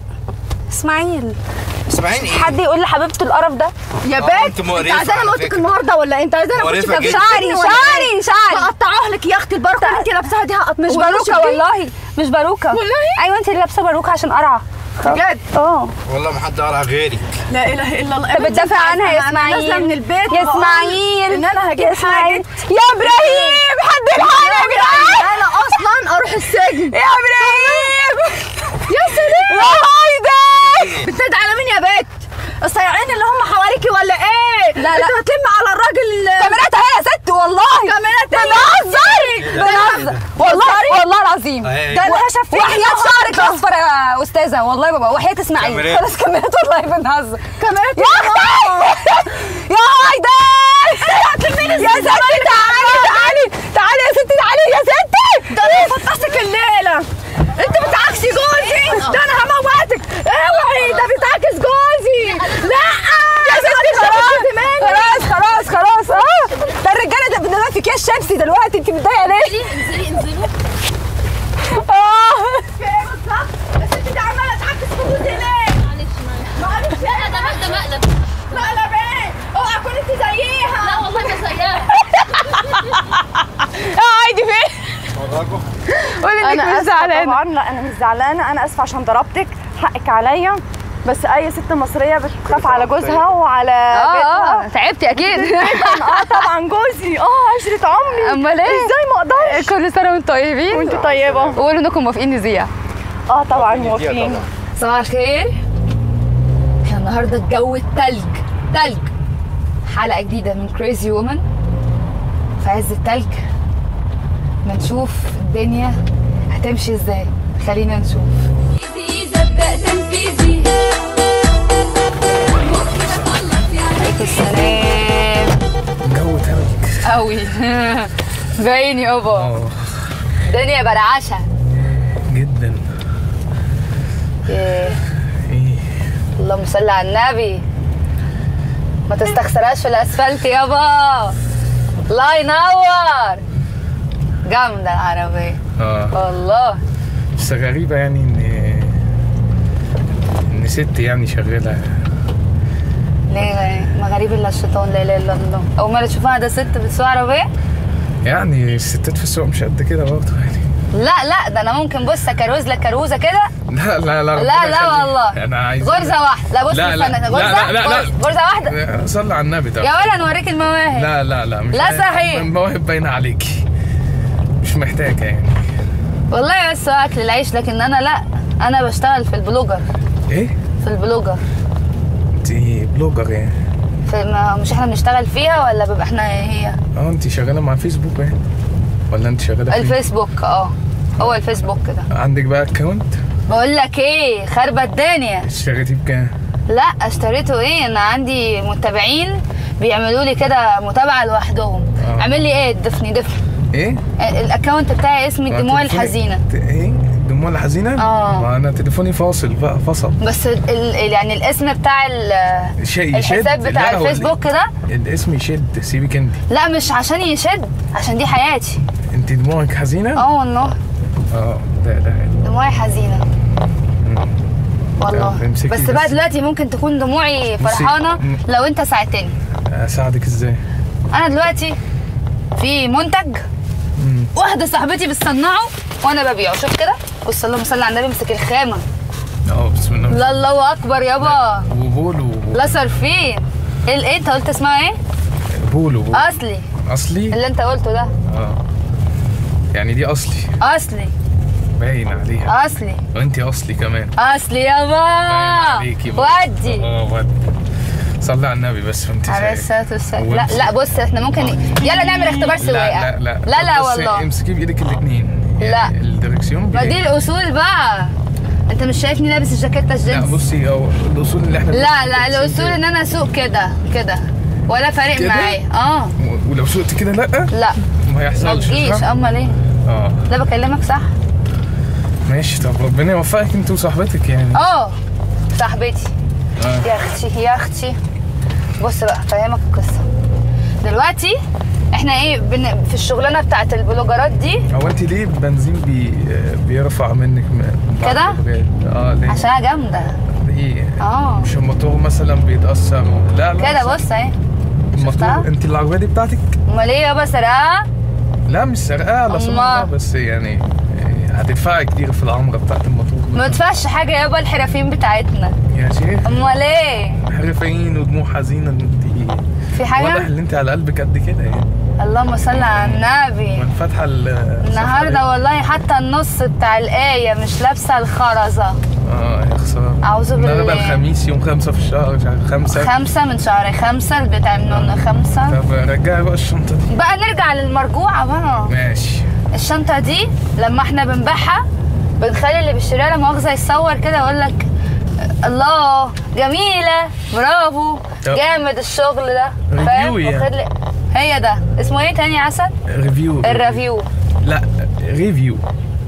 اسماعيل اسمعين ايه؟ حد يقول لحبيبته القرف ده يا اه، بنت انت انت مقرفة عايزاني على اموتك فكرة. النهارده ولا إيه؟ انت عايزاني اخش مقرفة في جدا. شعري شعري شعري هقطعه لك يا اختي البركه اللي انت لابساها دي هقطعها مش باروكه والله مش باروكه والله؟ ايوه انت اللي لابسه باروكه عشان قرعه بجد اه والله ما حد قرع غيري لا اله الا الله طب بتدافع عنها يا اسماعيل نازله من البيت يا وهقول اسماعيل ان انا هجيب يا اسماعيل حاجه يا ابراهيم حد الحقني يا جدعان انا اصلا اروح السجن يا ابراهيم يا سلام يا هايدي بتدعي على مين يا بنت الصياعين اللي هم حواليكي ولا ايه لا، لا. انت هتلم على الراجل كاميرات اهي يا ست والله كاميرات ايه؟ بنهزر بنهزر والله والله العظيم اهي. ده انا هشفيك وحياة شعرك الاصفر يا استاذه والله بابا وحياة اسماعيل كاميرات. خلاص كاميرات والله بنهزر كاميرات يا اختي يا هايدي يا ستي تعالي تعالي تعالي يا ستي تعالي يا ستي ده انا هفطسك الليله انت بتعكسي جوزي ده انا هموتك اوعي ده بتعكس جوزي لا يا ستي خلاص خلاص خلاص خلاص اه ده الرجاله ده بتنام في اكياس شمسي دلوقتي انت متضايقه ليه؟ قولي انك انا مش اسفه زعلانه طبعا لا انا مش زعلانه انا اسفه عشان ضربتك حقك عليا بس اي ست مصريه بتخاف على جوزها وعلى اه اه بيتها تعبتي اكيد اه طبعا جوزي اه عشره عمري امال ايه ازاي ما اقدرش كل سنه وانتم طيبين وانت طيبه قولوا انكم موافقين نذيع اه طبعا موافقين صباح الخير احنا النهارده الجو التلج تلج حلقه جديده من كريزي وومن في عز التلج بنشوف الدنيا هتمشي ازاي خلينا نشوف تنفيذي ابدا تنفيذي عليكم السلام جو تلج قوي باين يابا اه الدنيا برعشه جدا إيه. ايه اللهم صل على النبي ما تستخسرهاش في الاسفلت يابا الله ينور جامده العربيه اه والله بس غريبة يعني ان ان ست يعني شغالة ليه ما غريب الا الشيطان لا اله الا الله اول مره تشوفها ده ست بتسوق عربيه يعني الستات في السوق مش قد كده برضه يعني لا لا ده انا ممكن بص اكروز لك كروزه كده لا لا لا لا ربنا لا يخليك. والله انا عايز غرزه واحده لا بص لا، لا، استنى لا، غرزه لا، لا، لا. غرزه واحده صلي على النبي طبعا يا ولا نوريك المواهب لا لا لا مش لا عايز- صحيح. المواهب باينة عليكي مش محتاجة يعني والله بس هو اكل العيش لكن انا لا انا بشتغل في البلوجر ايه في البلوجر انت بلوجر يعني في ما مش احنا بنشتغل فيها ولا بيبقى احنا هي اه انت شغالة مع الفيسبوك يعني ولا انت شغالة فين؟ الفيسبوك اه هو الفيسبوك كده عندك بقى اكونت بقول لك ايه خربت الدنيا اشتريتيه بكام؟ لا اشتريته ايه انا عندي متابعين بيعملوا لي كده متابعه لوحدهم آه. اعمل لي ايه دفني دفني ايه؟ الاكونت بتاعي اسمي الدموع تليفوني- الحزينه ت- ايه؟ الدموع الحزينة؟ آه. ما انا تليفوني فاصل بقى فصل بس ال ال يعني الاسم بتاع ال- شيء يشد الحساب بتاع لا، هو الفيسبوك كده الاسم يشد سيبك انت لا مش عشان يشد عشان دي حياتي انت دموعك حزينة؟ اه والله اه لا لا دموعي حزينه والله طب امسكي بس بس. بقى دلوقتي ممكن تكون دموعي بصي، فرحانه م- لو انت ساعدتني اساعدك ازاي؟ انا دلوقتي في منتج مم. واحده صاحبتي بتصنعه وانا ببيعه شوف كده بص اللهم صل على النبي امسك الخامه اه بسم الله لا الله اكبر يابا وبولو لا صارفين ايه ايه انت قلت اسمها ايه بولو بولو. اصلي اصلي؟ اللي انت قلته ده اه يعني دي اصلي اصلي باين عليها اصلي وانت اصلي كمان اصلي باين يابا عليكي برضه. ودي اه ودي صلي على النبي بس وانت عليه سايق. الصلاه والسلام هو لا امسك- لا بص احنا ممكن يلا نعمل اختبار سواقه لا لا لا لا لا طب بس والله امسكيه بايدك الاثنين لا. الدركسيون ما بإيدك. دي الاصول بقى انت مش شايفني لابس الجاكيته لا الجينز بصي هو الاصول اللي احنا لا لا الاصول ان انا اسوق كده كده ولا فارق كده؟ معايا اه و- ولو سوقت كده لا لا ما ما هيحصلش تجيش صح؟ امال ايه اه ده بكلمك صح ماشي طب ربنا يوفقك انت وصاحبتك يعني اه صاحبتي اه يا اختي يا اختي بص بقى فاهمك القصه دلوقتي احنا ايه بن... في الشغلانه بتاعت البلوجرات دي هو انت ليه البنزين بي بيرفع منك م- بعد كده؟ البريد؟ اه ليه؟ عشان انا جامده ليه؟ اه مش الموتور مثلا بيتأثر لا لا كده صح. بص اهي الموتور شفتها؟ انت العربية دي بتاعتك؟ امال ايه يابا سرقه لا مش سرقة لا سمح الله أما. بس يعني إيه، هتدفعي كتير في العمرة بتاعت الموتور ما تدفعش حاجه يابا الحرفيين بتاعتنا يا شيخ امال ايه حرفين ودموع حزينة انت في واضح حاجه ان انت على قلبك قد كده يعني اللهم صل على النبي من فاتحة ال- النهارده والله حتى النص بتاع الآية مش لابسة الخرزة اه يا خسارة أعوذ النهارده بالله. الخميس يوم خمسة في الشهر شهر خمسة خمسة من شهر خمسة البتاع من خمسة طب رجعي بقى الشنطة دي بقى نرجع للمرجوعة بقى ماشي الشنطة دي لما احنا بنبيعها بنخلي اللي بيشتريها لا مؤاخذة يتصور كده يقول لك الله جميلة برافو طب. جامد الشغل ده ريفيو فاهم يعني. واخد لي هي ده اسمه ايه تاني يا عسل ريفيو الريفيو لا ريفيو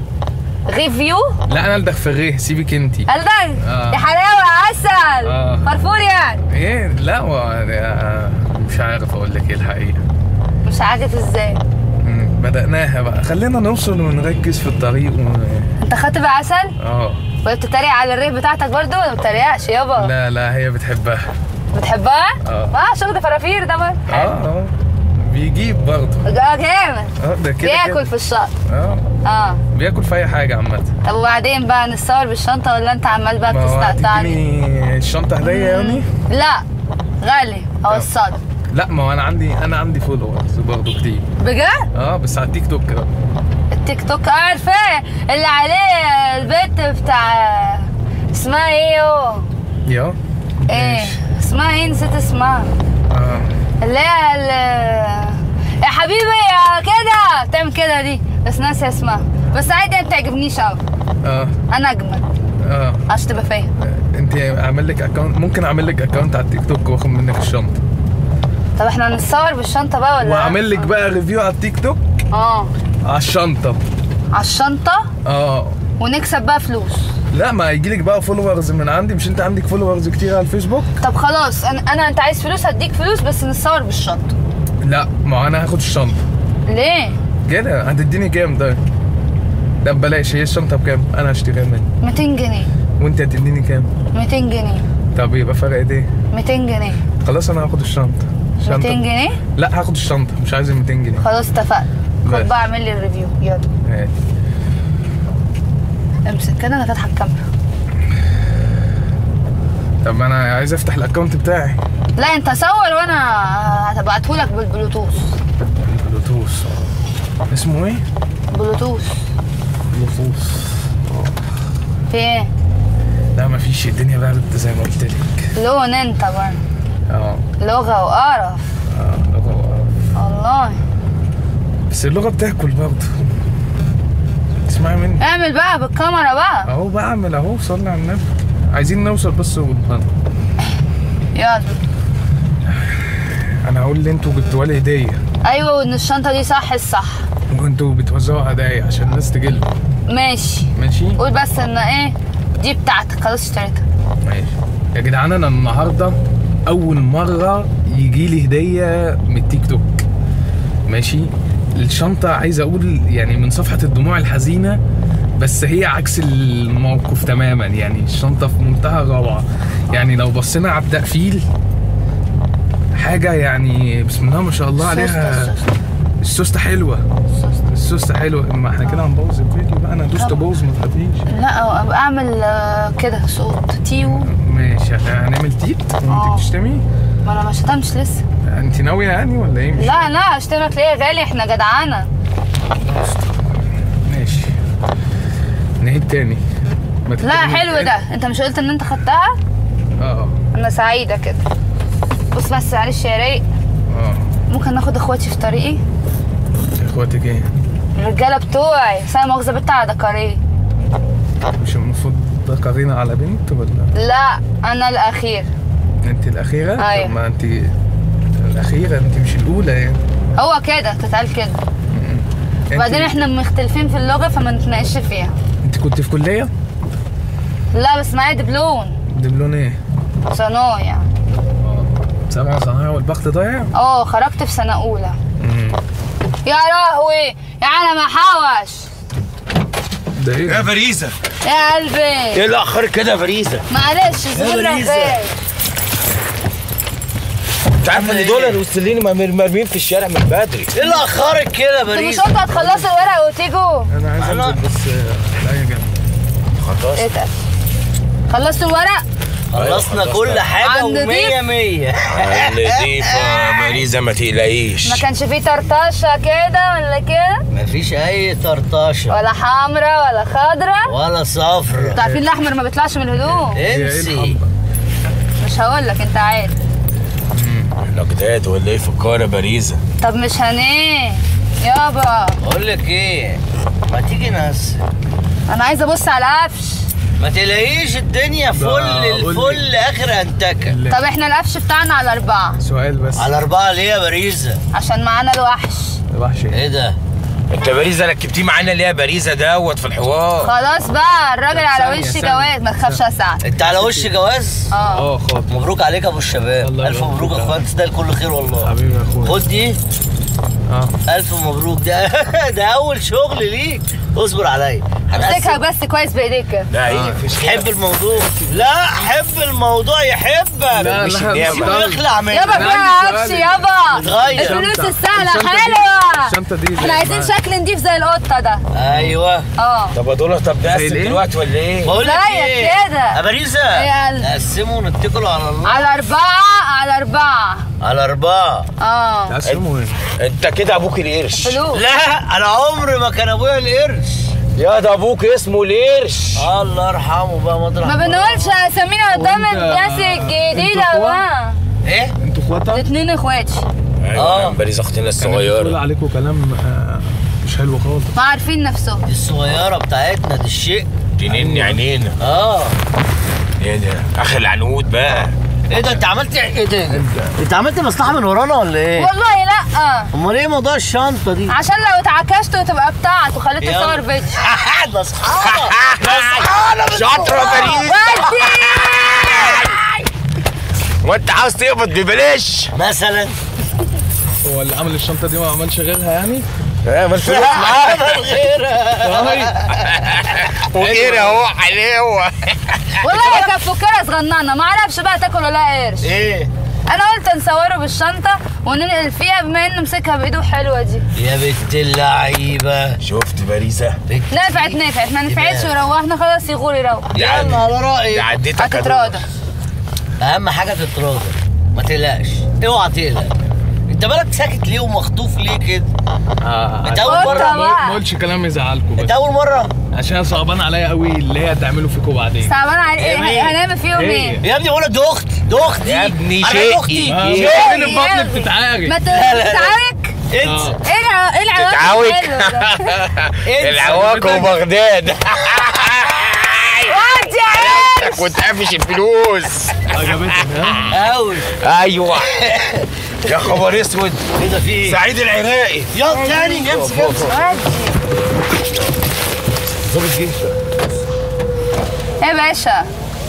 ريفيو لا انا الدخ في الريه سيبك انتي قال ده آه. يا حلاوة يا عسل آه. فرفور يعني ايه لا و... آه، مش عارف اقول لك ايه الحقيقه مش عارف ازاي مم، بدأناها بقى خلينا نوصل ونركز في الطريق و... انت خاطب يا عسل اه ولا بتتريق على الريف بتاعتك برضو ولا ما بتتريقش يابا لا لا هي بتحبها بتحبها؟ آه. اه شغل فرافير ده برضه اه اه بيجيب برضه ده جامد اه ده كده بياكل كده. في الشط اه اه بياكل في اي حاجه عامه طب وبعدين بقى نتصور بالشنطه ولا انت عمال بقى ما هو بتستقطعني هتديني الشنطه هديه يعني لا غالي اوصلك لا ما هو انا عندي انا عندي فولورز برضه كتير بجد اه بس على التيك توك بقى. التيك توك عارفاه اللي عليه البيت بتاع اسمها ايه يو يا ايه ماشي. اسمها ايه نسيت اسمها اه اللي هي ال- يا حبيبي يا كده بتعمل كده دي بس ناسي اسمها بس عادي ما بتعجبنيش قوي اه انا اجمل اه عشان تبقى فاهم انت اعمل لك اكونت ممكن اعمل لك اكونت على التيك توك واخد منك الشنطه طب احنا هنتصور بالشنطه بقى ولا واعمل لك بقى ريفيو على التيك توك اه على الشنطه على الشنطه اه ونكسب بقى فلوس لا ما هيجي لك بقى فولورز من عندي مش انت عندك فولورز كتير على الفيسبوك طب خلاص انا انا انت عايز فلوس هديك فلوس بس نتصور بالشنطه لا ما انا هاخد الشنطه ليه كده هتديني كام ده ده ببلاش هي الشنطه بكام انا هشتريها منك 200 جنيه وانت هتديني كام 200 جنيه طب يبقى فرق ايه 200 جنيه خلاص انا هاخد الشنطه 200 شنطة. جنيه لا هاخد الشنطه مش عايز ال 200 جنيه خلاص اتفقنا ماشي. خد بقى اعمل لي الريفيو يلا ماشي. امسك كده انا فاتحه الكاميرا طب انا عايز افتح الاكونت بتاعي لا انت صور وانا هبعته لك بالبلوتوث بلوتوث اسمه ايه بلوتوث بلوتوث في ايه لا مفيش الدنيا برد زي ما قلت لك لون انت برضه اه لغه وقرف اه لغة والله بس اللغة بتاكل برضه اسمعي مني اعمل بقى بالكاميرا بقى اهو بعمل اهو صلي على النبي عايزين نوصل بس ونطلع. يلا انا هقول اللي انتوا جبتوها لي هديه ايوه وان الشنطه دي صح الصح وانتوا بتوزعوا هدايا عشان الناس تجيلكم ماشي ماشي قول بس ان ايه دي بتاعتك خلاص اشتريتها ماشي يا جدعان انا النهارده اول مره يجي لي هديه من التيك توك ماشي الشنطه عايز اقول يعني من صفحه الدموع الحزينه بس هي عكس الموقف تماما يعني الشنطه في منتهى الروعه يعني لو بصينا على التقفيل حاجه يعني بسم الله ما شاء الله عليها السوسته حلوه السوسته حلوه ما احنا كده هنبوظ الفيديو بقى انا دوست بوظ ما تخافيش لا أبقى اعمل آه، كده صوت تيو ماشي هنعمل تيت آه. وانت بتشتمي ما انا ما شتمش لسه انت ناويه يعني ولا ايه مش لا لا اشتمك ليه يا غالي احنا جدعانه ماشي نعيد تاني ما لا تتكلمي حلو تاني. ده انت مش قلت ان انت خدتها اه انا سعيده كده بص بس معلش يا رايق اه ممكن ناخد اخواتي في طريقي اخواتك ايه الرجاله بتوعي بس انا مؤاخذه بنت على دكاريه مش المفروض قرينا على بنت ولا لا انا الاخير انت الاخيره أيوة. طب ما انت الاخيره انت مش الاولى يعني هو كده تتقال كده انت- وبعدين احنا مختلفين في اللغه فما نتناقش فيها انت كنت في كليه لا بس معايا دبلون دبلون ايه صنايع اه سبعة صناعة والبخت ضايع اه خرجت في سنه اولى مم. يا لهوي يا عالم حوش ده ايه يا ده؟ فريزه يا قلبي ايه الاخر كده يا فريزه معلش زبون بليزة. رغاي انت عارف ان دول الوسلين مرميين في الشارع من بدري ايه اللي اخرك كده يا انتوا مش فريزه قلتوا هتخلصوا الورق وتيجوا انا عايز أنا- انزل بس آه، لا يا جنب خلاص اتقل خلصتوا الورق خلصنا كل حاجه عند ومية ضيف. مية نضيفة مريزة ما تقلقيش ما كانش فيه طرطشه كده ولا كده مفيش اي طرطشه ولا حمرا ولا خضرا ولا صفرة انتوا عارفين الاحمر ما بيطلعش من الهدوم هي ايه انسي الحمرا مش هقول لك انت عارف احنا جداد ولا ايه في القاهرة باريزة طب مش هنيه يابا اقول لك ايه ما تيجي ناس انا عايزه ابص على القفش ما تلاقيش الدنيا فل قول لي. الفل اخر انتكه لا. طب احنا القفش بتاعنا على اربعه سؤال بس على اربعه ليه يا باريزة عشان معانا الوحش وحش ايه ايه ده انت باريزة ركبتيه معانا ليه يا باريزة دوت في الحوار خلاص بقى الراجل على ثانية، وش ثانية. جواز ما تخافش يا سعد انت على وش جواز اه اه خاطر مبروك عليك يا ابو الشباب الله الف يبارك مبروك يا فيك. اخويا تستاهل كل خير والله حبيبي يا اخويا خد دي اه الف مبروك ده ده اول شغل ليك اصبر عليا امسكها بس كويس بايديك كده لا ايه حب الموضوع لا حب الموضوع يحبك لا مش لا النعمة. لا. يخلع منك يابا أنا فيها عندي عفش سؤال. يابا اتغير. الفلوس الشنطة- السهلة الشنطة دي- حلوة الشنطة دي احنا زي عايزين ما- شكل نضيف زي القطة ده ايوه اه طب دول طب ده زي أسد الإيه؟ دلوقتي ولا ايه؟ بقول لك زيك ايه كده. يا باريزة يلا. نقسمه ونتكل على الله على أربعة على أربعة على اربعه اه تقسموا ايه؟ انت كده ابوك القرش فلوس لا انا عمري ما كان ابويا القرش يا ده ابوك اسمه القرش الله يرحمه بقى مطرح ما بنقولش اسامينا قدام وأنت- الناس الجديدة أنتوا بقى ايه انتوا اخواتها؟ الاتنين اخواتي آه. اه باريس اختنا كانت بتقول الصغيره عليكم كلام آه، مش حلو خالص ما عارفين نفسهم دي الصغيره بتاعتنا دي الشيء جنين عينينا اه ايه ده اخر العنقود بقى ايه ده انت عملت ايه ده انت عملت مصلحه من ورانا ولا ايه والله لا امال ايه موضوع الشنطه دي عشان لو اتعكشت وتبقى بتاعك وخليت يلا. تصور فيديو ده اصحابك ده اصحابك شاطره يا باريس وانت عاوز تقبض ببلاش مثلا هو اللي عمل الشنطه دي ما عملش غيرها يعني؟ اه ما الفلوس معاك عمل غيرها وغير اهو حلاوه والله هي كانت فكرة صغننة ما اعرفش بقى تاكل ولا قرش ايه انا قلت نصوره بالشنطة وننقل فيها بما انه مسكها بايده حلوة دي يا بنت اللعيبه شفت باريسه نفعت نفعت ما نفعتش وروحنا خلاص يغور يروح يلا على دي رايك عديتك هتتراضى اهم حاجه تتراضى ما تقلقش اوعى تقلق انت بالك ساكت ليه ومخطوف ليه كده انت اول قلت مره بقى. ما قلتش كلام يزعلكم بس انت اول مره عشان صعبان عليا قوي اللي هي هتعمله فيكم بعدين صعبان على ايه إيه؟ هنعمل فيهم إيه؟ ايه يا ابني بقول لك دي اختي دي اختي يا ابني أنا شيء. اختي ما شيء. فين البطن يا ابني. بتتعارك ما تتعارك انت ايه الع- ايه العواقب تتعاوج. الحلوة ده؟ العواك وبغداد وانت يا عيال كنت قافش الفلوس عجبتك ها؟ قوي ايوه يا خبر اسود ايه ده في ايه سعيد العراقي يلا تاني امسك امسك ظابط جيش يا باشا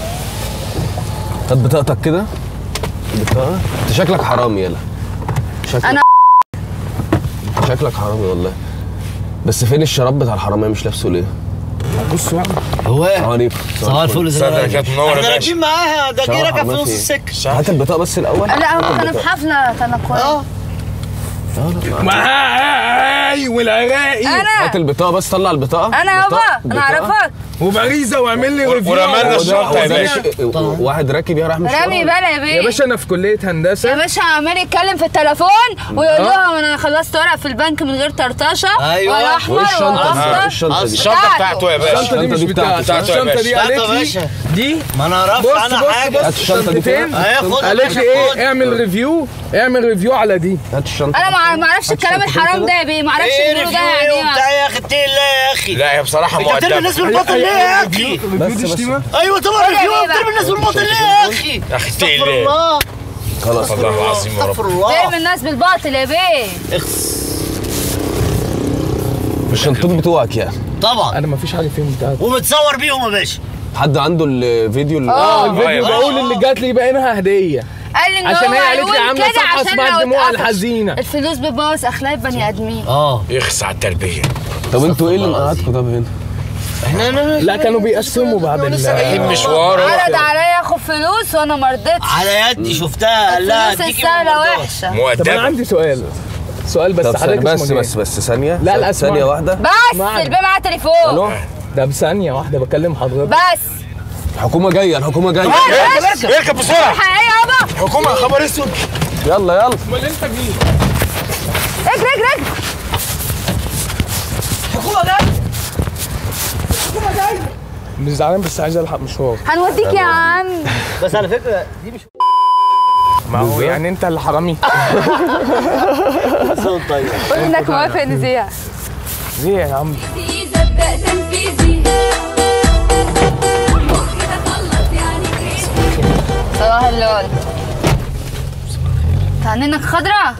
طب بطاقتك كده بطاقة انت شكلك حرامي يلا شكلك أنا- انت شكلك حرامي والله بس فين الشراب بتاع الحرامية مش لابسه ليه؟ بصوا بقى هو ايه السلام عليكم صباح الفل ازيك صدق يا كانت راجل؟ منورة احنا يا راكبين معاها ده جه صباح ركب في الخير. نص السكه هات البطاقة بس الأول لا هم هات كانوا في البطاقة. حفلة تنكرية اه معاي والعراقي انا هات البطاقة بس طلع البطاقة انا بطاقة- يابا انا بطاقة. اعرفك وباريزه واعمل لي ريفيو ورمالنا هو ده- الشنطة هو يا ده باشا. مش- واحد راكب يا راح مش رامي بلا يا بيه يا باشا انا في كليه يا هندسه باشا عمال يتكلم في التليفون ويقول لهم انا خلصت ورق في البنك من غير طرطشه أيوة. ولا احمر وايه الشنطة ولا دي؟ اخضر ايه الشنطة دي؟ الشنطه بتاعته يا باشا الشنطه دي مش الشنطة دي بتاعتي بتاعته يا الشنطه دي باشا. قالت بتاعته يا لي باشا. دي ما انا اعرف بص عنها بص حاجه بص هات الشنطة دي الشنطتين كده. هياخد قالت لي ايه اعمل ريفيو اعمل ريفيو على دي هات الشنطة انا ما ما اعرفش الكلام الحرام ده يا بيه ما اعرفش ايه النور ده ريفيو يعني ايه ايه وبتاع يا اخي اتقي الله يا اخي لا هي بصراحه انت بترمي الناس مؤدبه بالبطل ليه يا اخي بس بس ايوه طبعا قول يا ريفيو بيه بقى. بترمي الناس بالبطل ليه يا اخي يا اخي اتقي استغفر الله الله خلاص والله العظيم يا استغفر رب الله بيرمي الناس بالباطل يا بيه اخس الشنطين بتوعك يعني طبعا انا ما فيش حاجه فيهم بتاعتي ومتصور بيهم يا باشا حد عنده الفيديو اللي اه الفيديو آه. بقول اللي جات لي باينها هديه قال لي ان عشان هو هي قالت لي هيقول عاملة كده صفحة عشان اسمها لو الدموع اتقفش. الحزينة. الفلوس بتبوظ اخلاق بني ادمين اه يخص على التربيه طب انتوا ايه اللي مقعدكم طب هنا؟ احنا لا كانوا بيقسموا بعد ال مشوار عرض عليا اخد فلوس وانا ما رضيتش على يدي شفتها قال لها الفلوس اديكي السهله وما رضاش. وحشه طب انا مؤدبه عندي سؤال سؤال بس طب ثانية حضرتك بس اسمك بس إيه؟ بس ثانية لا، لا، ثانية اسمعني. واحدة بس معاك. البيه معاه تليفون الو ده بثانية واحدة بكلم حضرتك بس الحكومة جاية الحكومة جاية اركب بسرعه حقيقي يابا حكومه خبر اسود يلا يلا امال انت مين؟ اجري اجري اجري مش زعلان بس عايز الحق مشوار هنوديك يا عم بس على فكره دي مش ما هو يعني انت اللي حرامي صوت طيب قول انك موافق نذيع ليه يا عم تنفيذي ابدا تنفيذي مخي تخلص يعني كريم صباح اللول تعنينك خضرا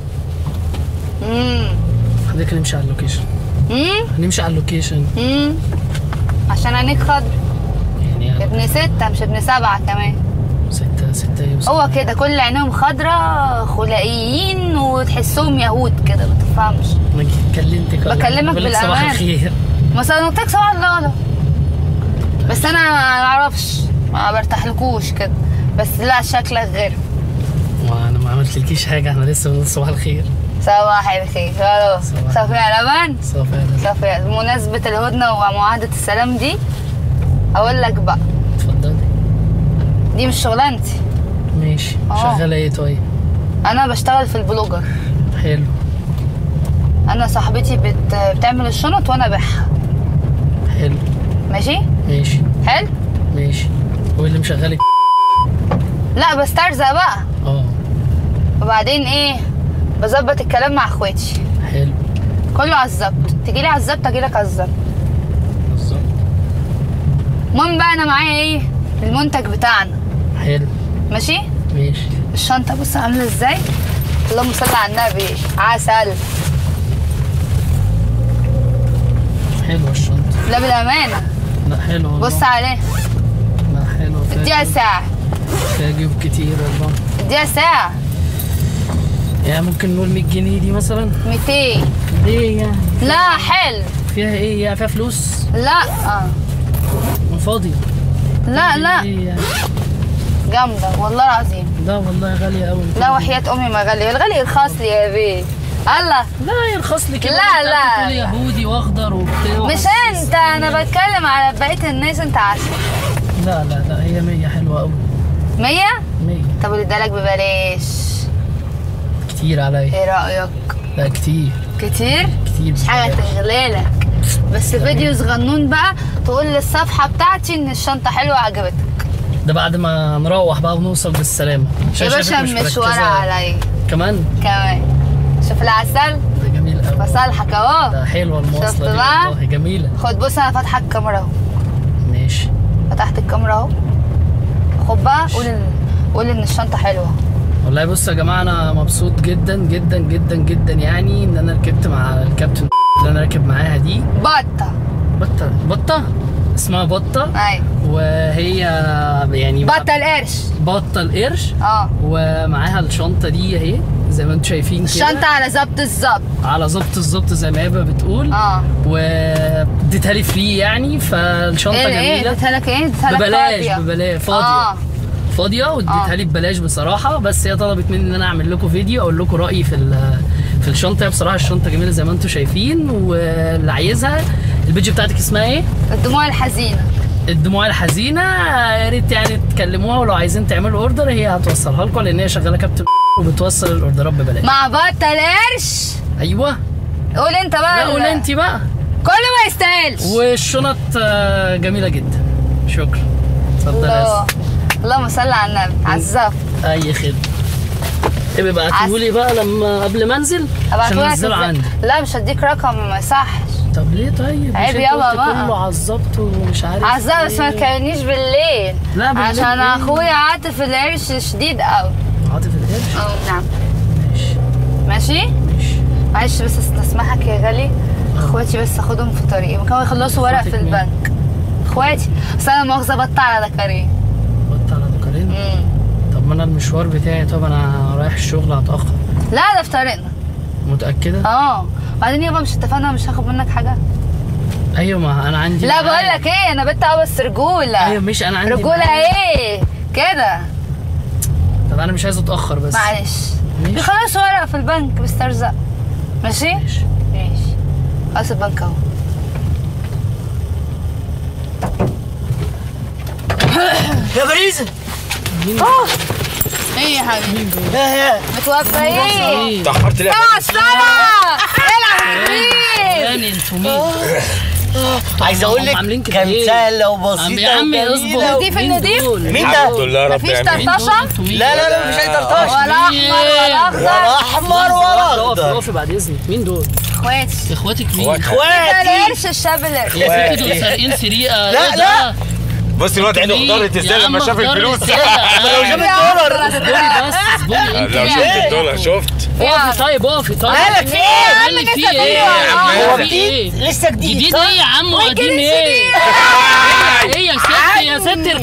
امم حضرتك هنمشي على اللوكيشن امم هنمشي على اللوكيشن امم عشان عينيك خضرا يعني ابن ستة مش ابن سبعة كمان ستة ستة يوسف هو كده كل عينيهم خضرا خلقيين وتحسهم يهود كده ما تفهمش ما جيت كلمتك ولا بكلمك بقول لك صباح بالأمان. الخير مثلا أنا قلت لك صباح الله بس انا ما اعرفش ما برتاحلكوش كده بس لا شكلك غير وانا ما عملتلكيش حاجة احنا لسه بنقول صباح الخير صباح الخير خلاص صباح صفية لبن صباح الخير صفية بمناسبة الهدنة ومعاهدة السلام دي اقول لك بقى اتفضلي دي مش شغلانتي ماشي آه. شغالة ايه طيب انا بشتغل في البلوجر حلو انا صاحبتي بت... بتعمل الشنط وانا ابيعها حلو ماشي ماشي حلو ماشي هو اللي مشغلك لا بسترزق بقى اه وبعدين ايه بظبط الكلام مع اخواتي حلو كله على الظبط تجيلي على الظبط اجيلك على الظبط بالظبط المهم بقى انا معايا ايه المنتج بتاعنا حلو ماشي ماشي الشنطه بص عامله ازاي اللهم صل على النبي عسل حلوة الشنطة لا بالامانه لا حلو والله بص عليه لا حلو اديها فيها ساعه فيها جيوب كتير والله اديها ساعه يعني ممكن نقول 100 جنيه دي مثلا 200 ليه يعني لا حلو فيها ايه يعني فيها فلوس لا آه. فاضية لا لا ايه يعني جامده والله العظيم لا والله غالية قوي لا وحياة امي ما غاليه الغالي يرخص لي يا بيه الله لا يرخص لي كده لا، انت لا، قاعدة تقولي لا. يهودي واخضر وبتاع مش انت انا بتكلم على بقيه الناس انت عارفه لا لا لا هي 100 حلوة قوي 100 100 طب اللي ادالك ببلاش كتير عليا ايه رايك لا كتير كتير كتير مش حاجه تغلالك بس فيديو صغنون بقى تقول للصفحه بتاعتي ان الشنطه حلوه عجبتك ده بعد ما نروح بقى ونوصل بالسلامة عشان يا شايفك باشا مش مشوار مركزة. عليا كمان كمان شوف العسل ده جميل قوي بصالحك اهو ده حلوة شفت المواصلة دي بقى؟ والله جميلة خد بص انا فاتحه الكاميرا اهو ماشي فتحت الكاميرا اهو خد بقى قول ان قول ان الشنطه حلوه والله بص يا جماعة أنا مبسوط جدا جدا جدا جدا يعني إن أنا ركبت مع الكابتن اللي أنا راكب معاها دي بطه بطة بطة اسمها بطة ايوه وهي يعني بطه القرش بطة القرش اه ومعاها الشنطة دي اهي زي ما انتم شايفين كده الشنطه على ظبط الظبط على ظبط الظبط زي ما هبه بتقول اه واديتها لي فري يعني فالشنطة ايه ايه جميلة اديتها لك ايه اديتها لك ببلاش فاضية. ببلاش فاضية اه فاضيه واديتها آه. لي ببلاش بصراحه بس هي طلبت مني ان انا اعمل لكم فيديو اقول لكم رايي في ال- في الشنطه هي بصراحه الشنطه جميله زي ما انتم شايفين واللي عايزها البيج بتاعتك اسمها ايه؟ الدموع الحزينه الدموع الحزينه يا ريت يعني تكلموها ولو عايزين تعملوا اوردر هي هتوصلها لكم لان هي شغاله كابتن وبتوصل الاوردرات ببلاش مع بطه القرش ايوه قول انت بقى لا ال- قول انت بقى كله ما يستاهلش والشنط آه، جميله جدا شكرا اتفضل يا الله أسف. اللهم صل على النبي على الزفت اي خدمه ابقى ابعتهولي بقى لما قبل ما انزل عشان ابعتهولك انزله ازاي؟ عندي لا مش هديك رقم ما يصحش طب ليه طيب مش عيب انت يابا قلت بقى. كله على الظبط ومش عارف على الزفت بس ما ايه. تكلمنيش بالليل لا، بالليل عشان ايه؟ اخويا عاطف القرش شديد قوي عاطف القرش اه نعم ماشي ماشي ماشي معلش بس استسمحك يا غالي اخواتي بس اخدهم في طريقي ممكن يخلصوا ورق في اخواتك مين؟ البنك اخواتي بس انا مؤاخذه بط على ذكرين بط على دكارين مم. طب ما انا المشوار بتاعي طب انا رايح الشغل هتاخر لا ده في طريقنا متاكده اه بعدين يابا مش اتفقنا مش هاخد منك حاجه ايوه ما انا عندي لا معايا. بقول لك ايه انا بنت اه بس رجوله ايوه مش انا عندي رجوله معايا. ايه كده طب انا مش عايز اتاخر بس معلش ماشي. بيخلصوا ورق في البنك بسترزق ماشي ماشي ماشي خلاص البنك اهو يا باريزة ايه يا حبيبي يا يا متوفيين ايه اتأخرت ليه؟ مع السلامة العب بيه يعني انتوا مين عايز اقول هم لك عاملين كده كان ايه؟ سهلة عم وبسيطة يا عمي وجميلة. اصبر نضيف مين النضيف؟ دول؟ مين الحمد ده؟ لله رب مفيش العالمين مين دول؟ طرطشة انتوا مين؟ لا لا لا مفيش اي طرطاش ولا احمر ولا ولا اخضر احمر ولا اقف اخضر اقف بعد اذنك مين دول؟ اخواتي اخواتك مين؟ اخواتي القرش الشابلر يا ستي دول سارقين سرقه لا، ايه لا. ده؟ بص الواد عينه مين؟ خضرت يا ازاي عم لما شاف خضرت الفلوس ازاي؟ لو جاب الدولار اصبري بس اصبري انت لو مين؟ شفت الدولار شفت اقفي طيب اقفي طيب مالك في ايه؟ مالك في لسه ايه؟ فيه. هو هو في جديد ايه؟ لسه جديد جديد صح؟ ايه يا عم وقديم ايه؟ ايه يا ست يا ست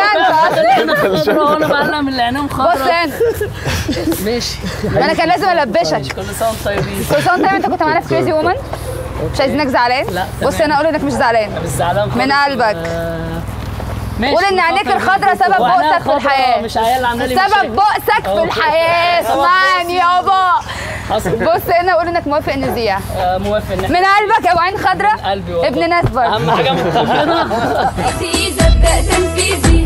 انت اصلا خضرا وانا بقلع من العينين بص خضرا هنا ماشي ما انا كان لازم البشك كل سنه وانتم طيبين كل سنه وانت طيب انت كنت معانا في كريزي وومن مش عايزينك زعلان لا، بص تمام. هنا قول انك مش زعلان مش زعلان خالص من قلبك. آه، ماشي قول ان عينيك بفكر الخضرا فيكم. سبب وعينيا بؤسك في خضرا الحياه مش عيال عامله لي سبب مشاكل. بؤسك في أهو. الحياه سبب اسمعني بؤسي. يابا حصل بص هنا قول انك موافق نذيع آه، موافق ان من قلبك يا ابو عين خضراء قلبي والله. ابن ناس برضه اهم حاجه مطمنه عزيزة ابدأ تنفيذي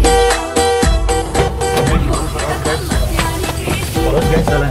خلاص جاي سلام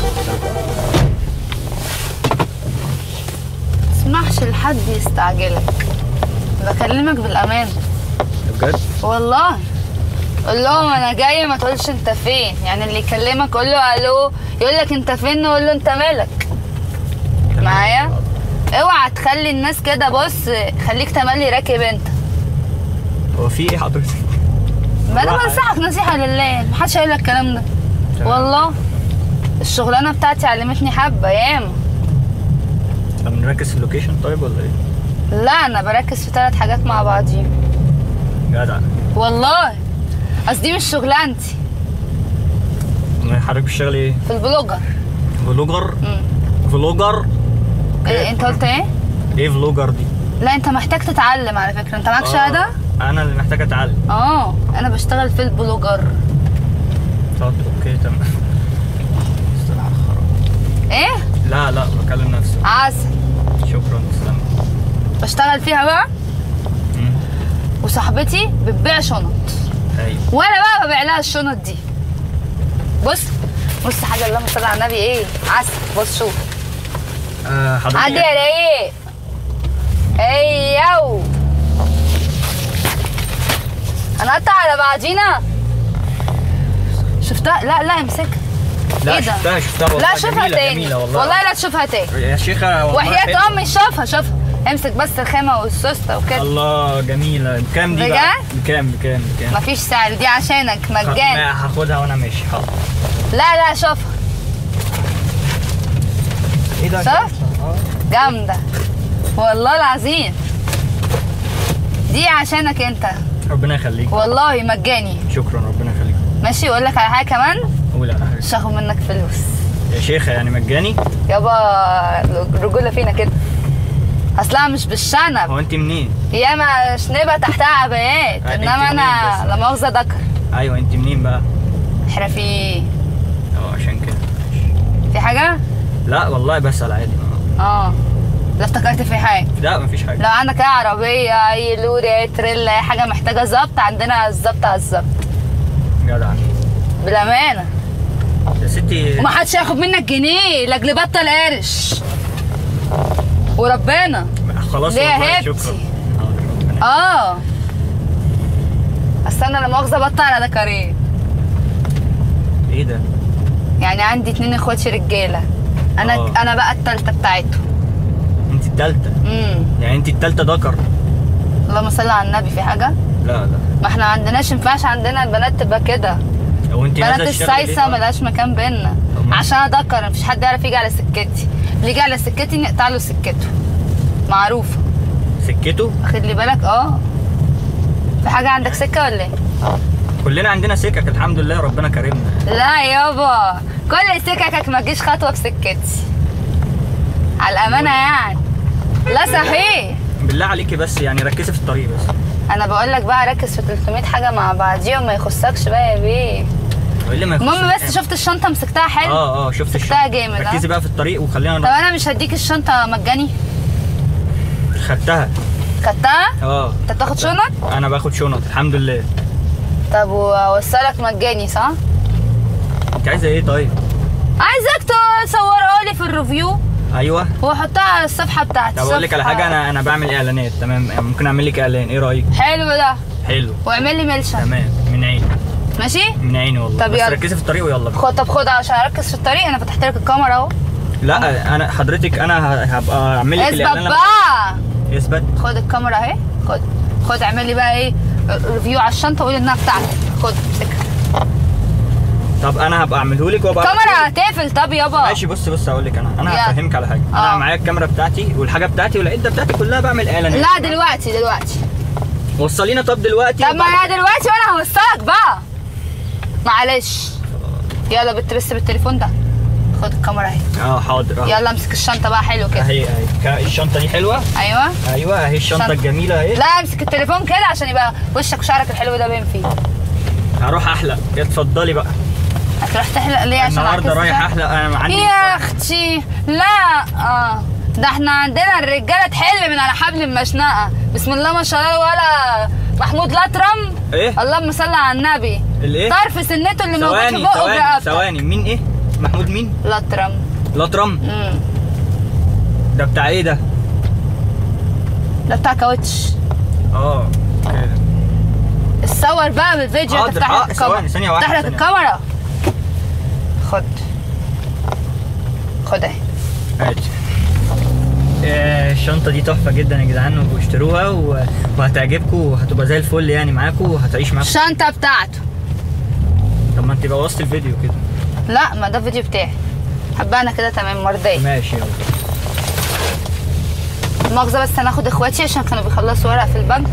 تسمحش لحد يستعجلك بكلمك بالامان بجد والله قول لهم انا جاي ما تقولش انت فين يعني اللي يكلمك قول له الو يقول لك انت فين نقول له انت مالك معايا اوعى تخلي الناس كده بص خليك تملي راكب انت هو في ايه حضرتك؟ ما انا والله بنصحك نصيحه لله محدش هيقول لك الكلام ده تمام. والله الشغلانه بتاعتي علمتني حبه ياما طب نركز في اللوكيشن طيب ولا ايه؟ لا انا بركز في ثلاث حاجات مع بعضين جدع والله اصل دي مش شغلانتي أمال حضرتك بتشتغل ايه؟ في البلوجر فلوجر؟ مم. فلوجر؟ إيه انت قلت ايه ايه فلوجر دي؟ لا انت محتاج تتعلم على فكره انت معاك شهاده آه، انا اللي محتاج اتعلم اه انا بشتغل في البلوجر طب اوكي تمام استراحة خراب. ايه لا لا بكلم نفسي عسل شكرا تسلم بشتغل فيها بقى مم. وصاحبتي بتبيع شنط ايوه وانا بقى ببيع لها الشنط دي بص بص حاجه اللهم صل على النبي ايه عسل بص شوف آه عدي حضرتك يا رايق ايوه هنقطع على بعضينا شفتها لا لا امسكها لا ايه ده؟ شفتها شفتها والله لا شوفها جميلة تاني جميلة والله والله لا تشوفها تاني يا شيخة والله وحياة حلوة. امي شوفها شوفها امسك بس الخامه والسوسته وكده الله جميلة بكام دي بقى؟ بكام بكام بكام؟ مفيش سعر دي عشانك مجان لا، هاخدها وانا ماشي حاضر لا لا شوفها ايه ده؟ شفت؟ جامده والله العظيم دي عشانك انت ربنا يخليك والله مجاني شكرا ربنا يخليك ماشي اقول لك على حاجه كمان قول على حاجة مش هاخد منك فلوس يا شيخة يعني مجاني يابا الرجوله فينا كده اصلها مش بالشنب هو انت منين؟ هي ما شنبه تحتها عبايات آه، انت انما انا منين بس؟ لا مؤاخذه ذكر ايوه انت منين بقى؟ حرفي اه عشان كده في حاجه لا والله بسأل عادي اه لا افتكرت في حاجه لا مفيش حاجة لو عندك اي عربيه اي لوري اي تريلا اي حاجه محتاجه ظبط عندنا الظبط على الظبط جدع بالامانه يا ستي ومحدش هياخد منك جنيه لاجل بطل قرش وربنا خلاص ليه يا والله هبتي؟ شكرا حاضر، ربنا اه اصل انا لا مؤاخذه بطل على ذكرين ايه ده؟ يعني عندي اتنين اخواتي رجاله انا آه. انا بقى التالتة بتاعتهم انت التالتة امم يعني انت التالتة ذكر اللهم صل على النبي في حاجه لا لا ما احنا عندناش ينفعش عندنا البنات تبقى كده هو انت بنات نازلة تشتغلي ليه السايسه بقى؟ ملهاش مكان بينا عشان اذكر مفيش حد يعرف يجي على سكتي اللي يجي على سكتي نقطع له سكته معروفه سكته واخد لي بالك اه في حاجه عندك سكه ولا ايه كلنا عندنا سكك الحمد لله ربنا كرمنا لا يابا كل سككك ما تجيش خطوه في سكتي على الامانه يعني لا صحيح بالله عليكي بس يعني ركزي في الطريق بس انا بقول لك بقى ركز في 300 حاجه مع بعضيهم ما يخصكش بقى يا بيه وايه اللي ما المهم يخصش بس شفت الشنطه مسكتها حلو اه اه شفت مسكتها الشنطة. جامد ها؟ ركزي بقى في الطريق وخلينا طب انا مش هديك الشنطه مجاني خدتها خدتها اه انت بتاخد شنط انا باخد شنط الحمد لله طب واوصلك مجاني صح انت عايزه ايه طيب عايزك تصورها لي في الريفيو ايوه واحطها على الصفحه بتاعتي طب اقول لك على صفحة- حاجه انا انا بعمل اعلانات تمام ممكن اعمل لك اعلان ايه رايك حلو ده حلو واعمل لي ملشن تمام من عيني ماشي من عيني والله طب بس يلا. ركزي في الطريق ويلا بقى. خد طب خد عشان اركز في الطريق انا فتحت لك الكاميرا اهو لا انا حضرتك انا ه- هبقى اعمل لك اثبت الاعلان لما- بقى اثبت خد الكاميرا اهي خد خد اعمل لي بقى ايه ريفيو على الشنطه وقول انها بتاعتك خد امسكها طب انا هبقى اعمله لك وابقى الكاميرا هتقفل طب يابا ماشي بص بص هقول لك انا انا يلا. هفهمك على حاجه انا معايا الكاميرا بتاعتي والحاجه بتاعتي والعده بتاعتي كلها بعمل اعلانات لا دلوقتي دلوقتي وصلينا طب دلوقتي طب ما انا دلوقتي وانا هوصلك بقى معلش يلا بت بس بالتليفون ده خد الكاميرا اهي اه حاضر اه يلا امسك الشنطه بقى حلو كده اهي اهي كا- الشنطه دي حلوه ايوه ايوه اهي الشنطه شنطة. الجميله اهي لا امسك التليفون كده عشان يبقى وشك وشعرك الحلو ده باين فيه هروح احلق اتفضلي بقى هتروح تحلق ليه عشان النهارده أعكس رايح ده؟ احلق انا عندي يا اختي لا آه. ده احنا عندنا الرجاله تحل من على حبل المشنقه بسم الله ما شاء الله ولا محمود لطرم ايه اللهم صل على النبي الايه طرف سنته اللي موجود في ثواني بقه ثواني برقبتك ثواني مين ايه محمود مين لطرم لطرم امم ده بتاع ايه ده ده بتاع كاوتش اه اوكي اتصور بقى بالفيديو حاضر، تفتح حاضر، لك ثواني، الكاميرا ثانية واحدة، تفتح لك ثانية الكاميرا خد خد اهي ماشي آه، الشنطة دي تحفة جدا يا جدعان واشتروها و- وهتعجبكم وهتبقى زي الفل يعني معاكم وهتعيش معاكم الشنطه بتاعته طب ما انت بوظت الفيديو كده لا ما ده فيديو بتاعي حبه انا كده تمام مرضيه ماشي يلا مؤاخذه بس انا اخد اخواتي عشان كانوا بيخلصوا ورق في البنك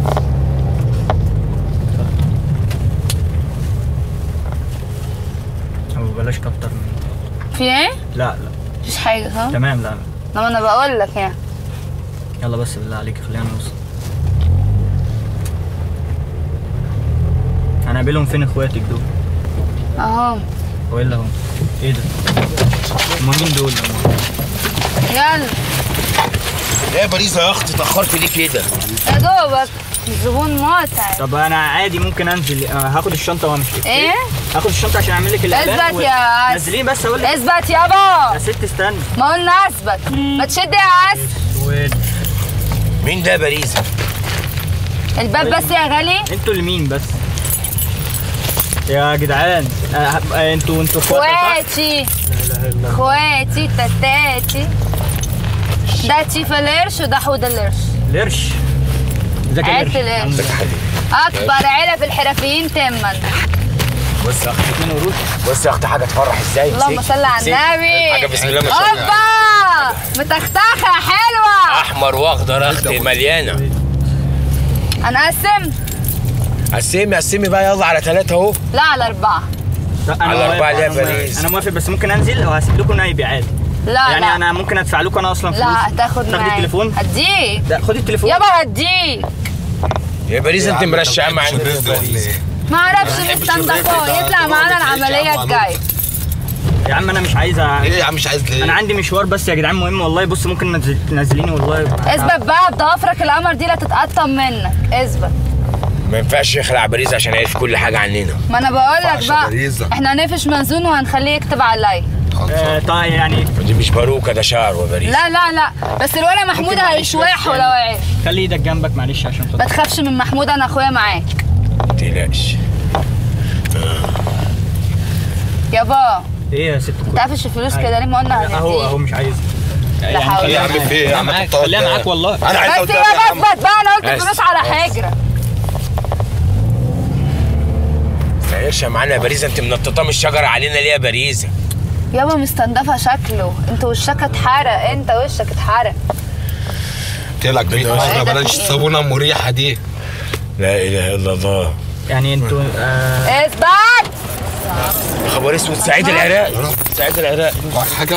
او بلاش كتر من في ايه لا لا مفيش حاجه ها تمام لا لا لما انا بقول لك يعني يلا بس بالله عليك خلينا نوصل هنقابلهم فين اخواتك دول اهو والا هم ايه ده هما مين دول يلا يا باريزة يا اختي اتاخرت ليه كده يا دوبك الزبون متعب طب انا عادي ممكن انزل آه، هاخد الشنطه وامشي ايه هاخد الشنطه عشان اعمل لك الاعلان اثبت يا عس نزليني بس اقول لك اثبت يابا يا ست استنى ما قلنا اثبت ما تشد يا عس واد مين ده يا باريزة الباب بس يا غالي انتوا اللي مين بس يا جدعان آه، آه، انتوا انتوا اخوات صح؟ اخواتي اخواتي تتاتي ده تيفا القرش وده حوده القرش القرش ازيك يا عيلة قرش؟ القرش اكبر عيله في الحرفيين تما بص يا اختي بص يا اختي حاجه تفرح ازاي اللهم امسكي، صل على امسكي. النبي حاجه بسم الله ما شاء الله اوبا متختخه حلوه احمر واخضر يا اختي مليانه انا اقسم قسمي قسمي بقى يلا على ثلاثه اهو لا على اربعه لا، أنا على موافق، أربعة اللي هي أنا موافق. باريس. انا موافق بس ممكن انزل وهسيب لكم نايبي عادي لا يعني لا انا ممكن ادفع لكم انا اصلا فلوس لا هتاخد تاخدي معايا التليفون هديك لا خدي التليفون يابا هديك يا باريزة انت مرشعه معانا ما اعرفش مستنضفاه يطلع معانا العمليه الجايه يا عم انا مش عايز أ... ايه يا عم مش عايز ليه انا عندي مشوار بس يا جدعان مهم والله بص ممكن نزل... تنزليني والله اثبت بقى بضوافرك القمر دي لا تتقطم منك اثبت ما ينفعش يخلع باريزة عشان يعرف كل حاجه عننا ما انا بقول لك ينفعش بقى باريزة. احنا هنقفش منزون وهنخليه يكتب عليا آه طيب يعني دي مش باروكه ده شعر وباريزة لا لا لا بس الولا محمود ممكن معلش هيشوح بس ولو يعني. عرف خلي ايدك جنبك معلش عشان ما تخافش من محمود انا اخويا معاك ما تقلقش يابا ايه يا ست انت قافش الفلوس كده ليه ما قلنا اهو هنديك اهو مش عايز لا حول خليها ولا يا عم معاك. في ايه يا عم معاك. تقعد- خليها معاك والله انا عايز بس قدام يابا يا عم. اثبت بقى انا قلت بس. الفلوس على حجره تعيش معانا يا باريزة انت منططه من الشجره علينا ليه يا باريزة يابا مستنضفه شكله انت وشك اتحرق انت وشك اتحرق قلت لك بلاش الصابونه المريحه دي لا اله الا الله يعني انتوا آه اثبت خبر اسود سعيد العراق سعيد العراق حاجه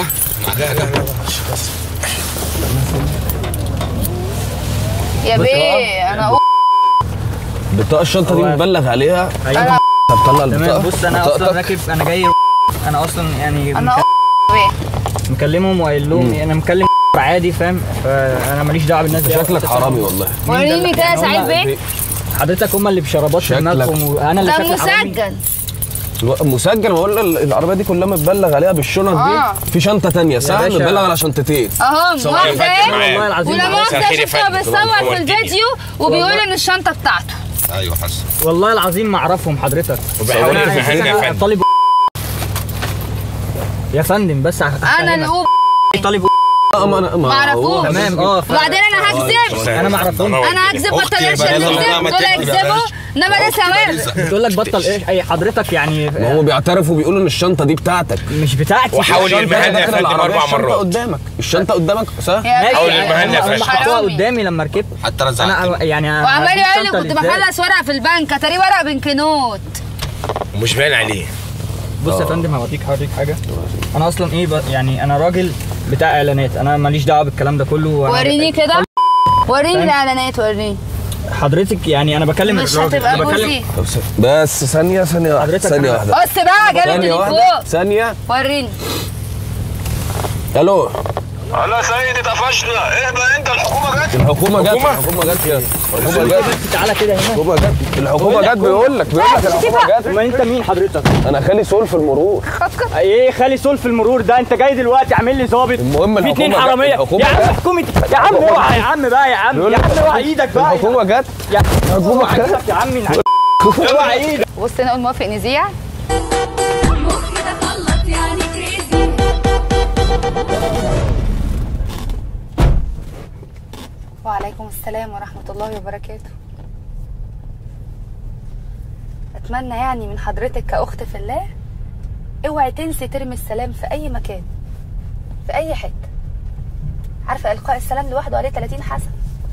يا بيه انا أقول بطاقة الشنطة دي متبلغ عليها ايوه هتطلع تمام البطاقة بص انا اصلا بطاقتك. راكب انا جاي انا اصلا يعني انا أقول بيه مكلمهم وقايل لهم انا مكلم عادي فاهم فانا ماليش دعوه بالناس دي شكلك حرامي والله وريني كده يا هم- سعيد بيه حضرتك هم اللي بشرابات في شكلك. دماغهم وانا اللي ده شكلي حرامي مسجل مسجل بقول له العربية دي كلها متبلغ عليها بالشنط آه. دي في شنطة تانية صح باشا. متبلغ على شنطتين اهو صور مؤاخذه يفكر ايه معايا. والله العظيم ولا والله مؤاخذه مساء الخير يا شفته فندم. بيصور في هو الفيديو وبيقول ان الشنطه بتاعته ايوه حسن والله العظيم ما اعرفهم حضرتك وبيحاول أنا يفهمنا يا أساساً فندم طالب يا فندم بس انا أفهمك. الأوب طالب اه ما انا ما معرفوش. تمام اه ف- وبعدين انا هكذب انا ما اعرفهم انا هكذب بطل قرش بقى اللي لا، لا، يكذب ما دول تكذب يا يكذبوا باشا. انما ده سماح بتقول لك بطل ايش اي حضرتك يعني ما هم بيعترفوا بيقولوا ان الشنطة دي بتاعتك مش بتاعتي وحاول الشنطة يرميها لنا يا داخل فندم العربية، اربع الشنطة مرات قدامك الشنطة قدامك صح يا حاول بيه، يرميها لنا يا هم فندم. حطوها حرامي. قدامي لما ركبت حتى انا انا يعني وعمال هجيب يقول لي شنطة كنت إزاي؟ بخلص ورق في البنك اتاري ورق بنكنوت ومش باين عليه بص يا فندم هوريك هوريك حاجه انا اصلا ايه ب... يعني انا راجل بتاع اعلانات انا ماليش دعوه بالكلام ده كله وأنا- وريني كده وريني فاهم؟ الاعلانات وريني حضرتك يعني انا بكلم مش الراجل هتبقى أنا بكلم- جوزي طب س- بس ثانية ثانية واحدة حضرتك ثانية أنا- واحدة بص بقى جالي ثانية واحدة التليفون ثانية وريني الو لا سيدي اتقفشنا اهدى انت الحكومه جت الحكومة جت الحكومه جت يا الحكومة جت تعالى كده هنا الحكومة جت الحكومة جت بيقول لك بيقول لك الحكومة جت امال انت مين حضرتك؟ انا خالي سول في المرور ايه خالي سول في المرور ده انت جاي دلوقتي عامل لي ظابط المهم في اتنين الحكومة جت- حراميه الحكومة يا عم جت. حكومه يا عم الحكومة اوعى جت. يا عم بقى يا عم بيقول يا لك عم اوعى ايدك بقى الحكومة جت يا الحكومة اوعى جت ايدك يا عم اوعى ايدك بص انا اقول موافق نذيع مخ كده خلط يعني كريزي وعليكم السلام ورحمة الله وبركاته أتمنى يعني من حضرتك كأخت في الله اوعي تنسي ترمي السلام في أي مكان في أي حتة عارفة إلقاء السلام لوحده عليه 30 حسن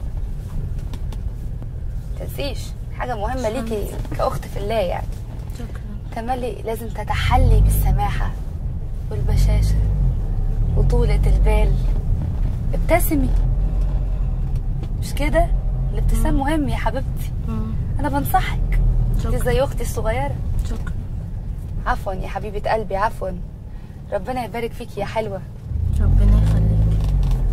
تنسيش حاجة مهمة ليكي كأخت في الله يعني تملي لازم تتحلي بالسماحة والبشاشة وطولة البال ابتسمي مش كده الابتسام مهم يا حبيبتي انا بنصحك انت زي اختي الصغيره شكرا عفوا يا حبيبه قلبي عفوا ربنا يبارك فيك يا حلوه ربنا يخليك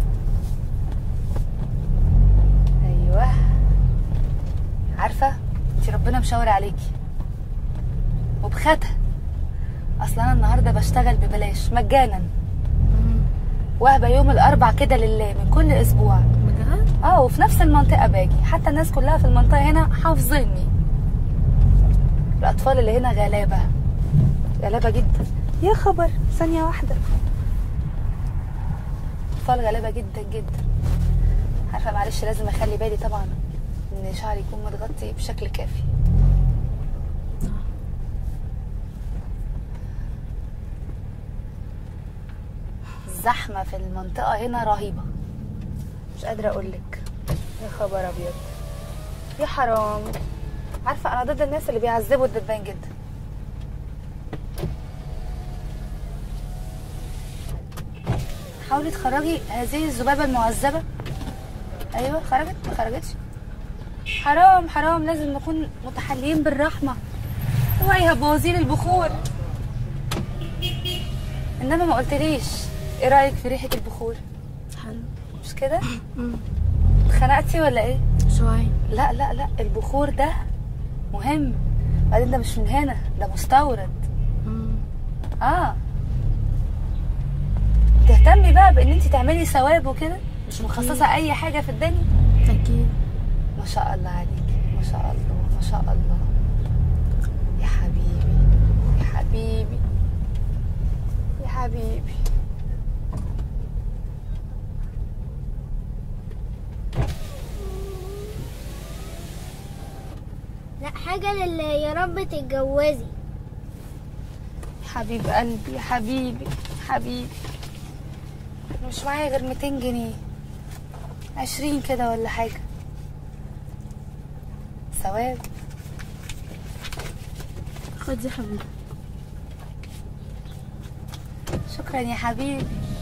ايوه عارفه انت ربنا مشاور عليكي وبخاتها اصلا انا النهارده بشتغل ببلاش مجانا وهبه يوم الاربع كده لله من كل اسبوع بجد اه وفي نفس المنطقه باجي حتى الناس كلها في المنطقه هنا حافظيني الاطفال اللي هنا غلابه غلابه جدا يا خبر ثانيه واحده اطفال غلابه جدا جدا عارفه معلش لازم اخلي بالي طبعا ان شعري يكون متغطي بشكل كافي الزحمه في المنطقه هنا رهيبه مش قادره اقول لك يا خبر ابيض يا حرام عارفه انا ضد الناس اللي بيعذبوا الدبان جدا حاولي تخرجي هذه الذبابه المعذبه ايوه خرجت ما خرجتش حرام حرام لازم نكون متحليين بالرحمه اوعي هبوظين البخور انما ما قلتليش ايه رايك في ريحه البخور حلو مش كده اتخنقتي ولا ايه شوية لا لا لا البخور ده مهم بعدين ده مش من هنا ده مستورد اه تهتمي بقى بان انت تعملي ثواب وكده مش مخصصه اي حاجه في الدنيا أكيد ما شاء الله عليك ما شاء الله ما شاء الله يا حبيبي يا حبيبي يا حبيبي لا حاجة لله يا رب تتجوزي يا حبيب قلبي يا حبيبي حبيبي أنا مش معايا غير 200 جنيه عشرين كده ولا حاجة ثواب خد يا حبيبي شكرا يا حبيبي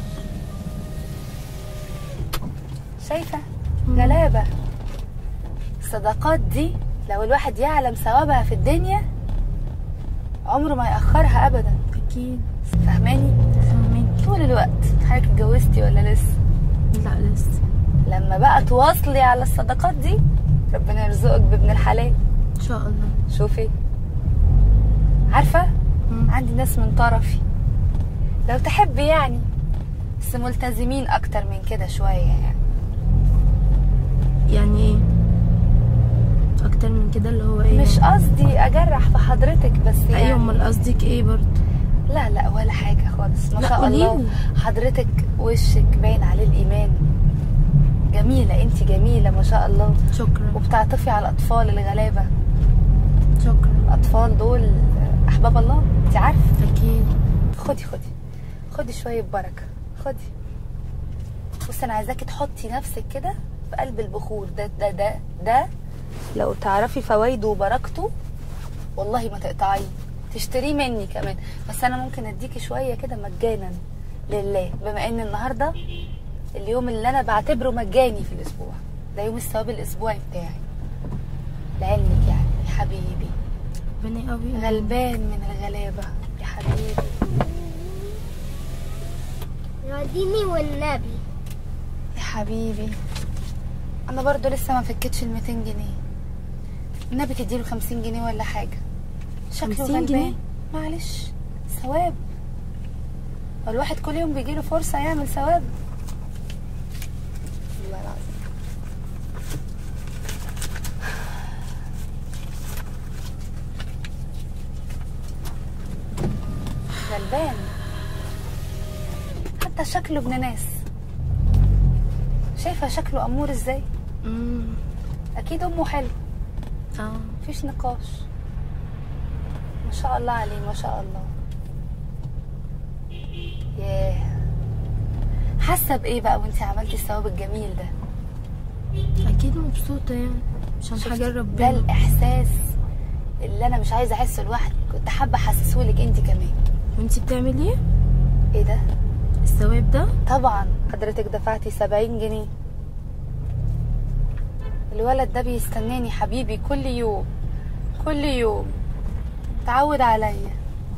شايفة غلابة الصداقات دي لو الواحد يعلم ثوابها في الدنيا عمره ما يأخرها أبدا أكيد فاهماني؟ فاهمين طول الوقت حضرتك اتجوزتي ولا لسه؟ لا لسه لما بقى تواصلي على الصداقات دي ربنا يرزقك بابن الحلال إن شاء الله شوفي عارفة عندي ناس من طرفي لو تحبي يعني بس ملتزمين أكتر من كده شوية يعني يعني إيه أكتر من كده اللي هو إيه مش قصدي أجرح في حضرتك بس يعني أيوة أمال قصدك إيه برضه لا لا ولا حاجة خالص ما لا، شاء الله قوليلي. حضرتك وشك باين عليه الإيمان جميلة انت جميلة ما شاء الله شكرا وبتعطفي على الأطفال الغلابة شكرا الأطفال دول أحباب الله انت عارفة أكيد خدي خدي خدي شوية بركة خدي بصي أنا عايزاكي تحطي نفسك كده في قلب البخور ده ده ده ده لو تعرفي فوائده وبركته والله ما تقطعيه تشتريه مني كمان بس أنا ممكن أديكي شوية كده مجانا لله بما إن النهاردة اليوم اللي أنا بعتبره مجاني في الأسبوع ده يوم الثواب الأسبوعي بتاعي لعلمك يعني يا حبيبي ربنا قوي غلبان من الغلابه يا حبيبي راضيني والنبي يا حبيبي انا برضو لسه ما فكتش ال 200 جنيه النبي تديله 50 جنيه ولا حاجه شكله 50 جنيه؟ غلبان معلش ثواب هو الواحد كل يوم بيجيله فرصه يعمل ثواب والله العظيم غلبان حتى شكله ابن ناس شايفه شكله امور ازاي امم اكيد امه حلو اه مفيش نقاش ما شاء الله عليه ما شاء الله ياه حاسه بايه بقى وانت عملتي الثواب الجميل ده اكيد مبسوطه يعني عشان شفتي؟ حاجه ده ربنا الاحساس اللي انا مش عايزه احسه لوحدي كنت حابه احسسه لك انت كمان وانتي بتعملي ايه ايه ده الثواب ده طبعا حضرتك دفعتي 70 جنيه الولد ده بيستناني حبيبي كل يوم كل يوم تعود عليا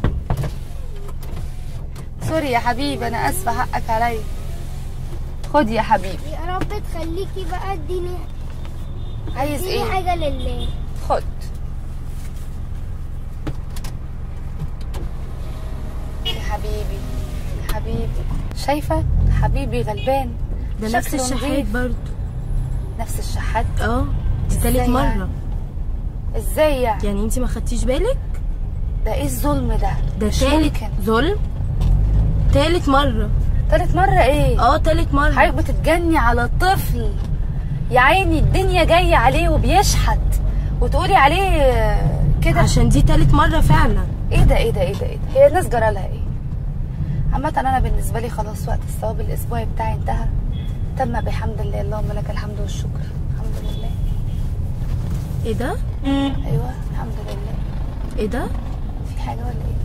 سوري يا حبيبي انا اسفه حقك عليا خد يا حبيبي يا رب تخليكي بقى اديني عايز اديني ايه حاجة لله خد يا حبيبي يا حبيبي شايفه حبيبي غلبان ده نفس شكله الشحات نضيف. برضو نفس الشحات اه دي إزاي تالت مرة يعني؟ ازاي يعني يعني انتي ما خدتيش بالك ده ايه الظلم ده ده مش تالت ممكن. ظلم تالت مرة تالت مرة ايه اه تالت مرة حضرتك بتتجني على طفل يا عيني الدنيا جاية عليه وبيشحت وتقولي عليه كده عشان دي تالت مرة فعلا ايه ده ايه ده ايه ده ايه ده هي الناس جرالها ايه عامة انا بالنسبة لي خلاص وقت الثواب الاسبوعي بتاعي انتهى تم بحمد الله اللهم لك الحمد والشكر الحمد لله ايه ده ايوه الحمد لله ايه ده في حاجة ولا ايه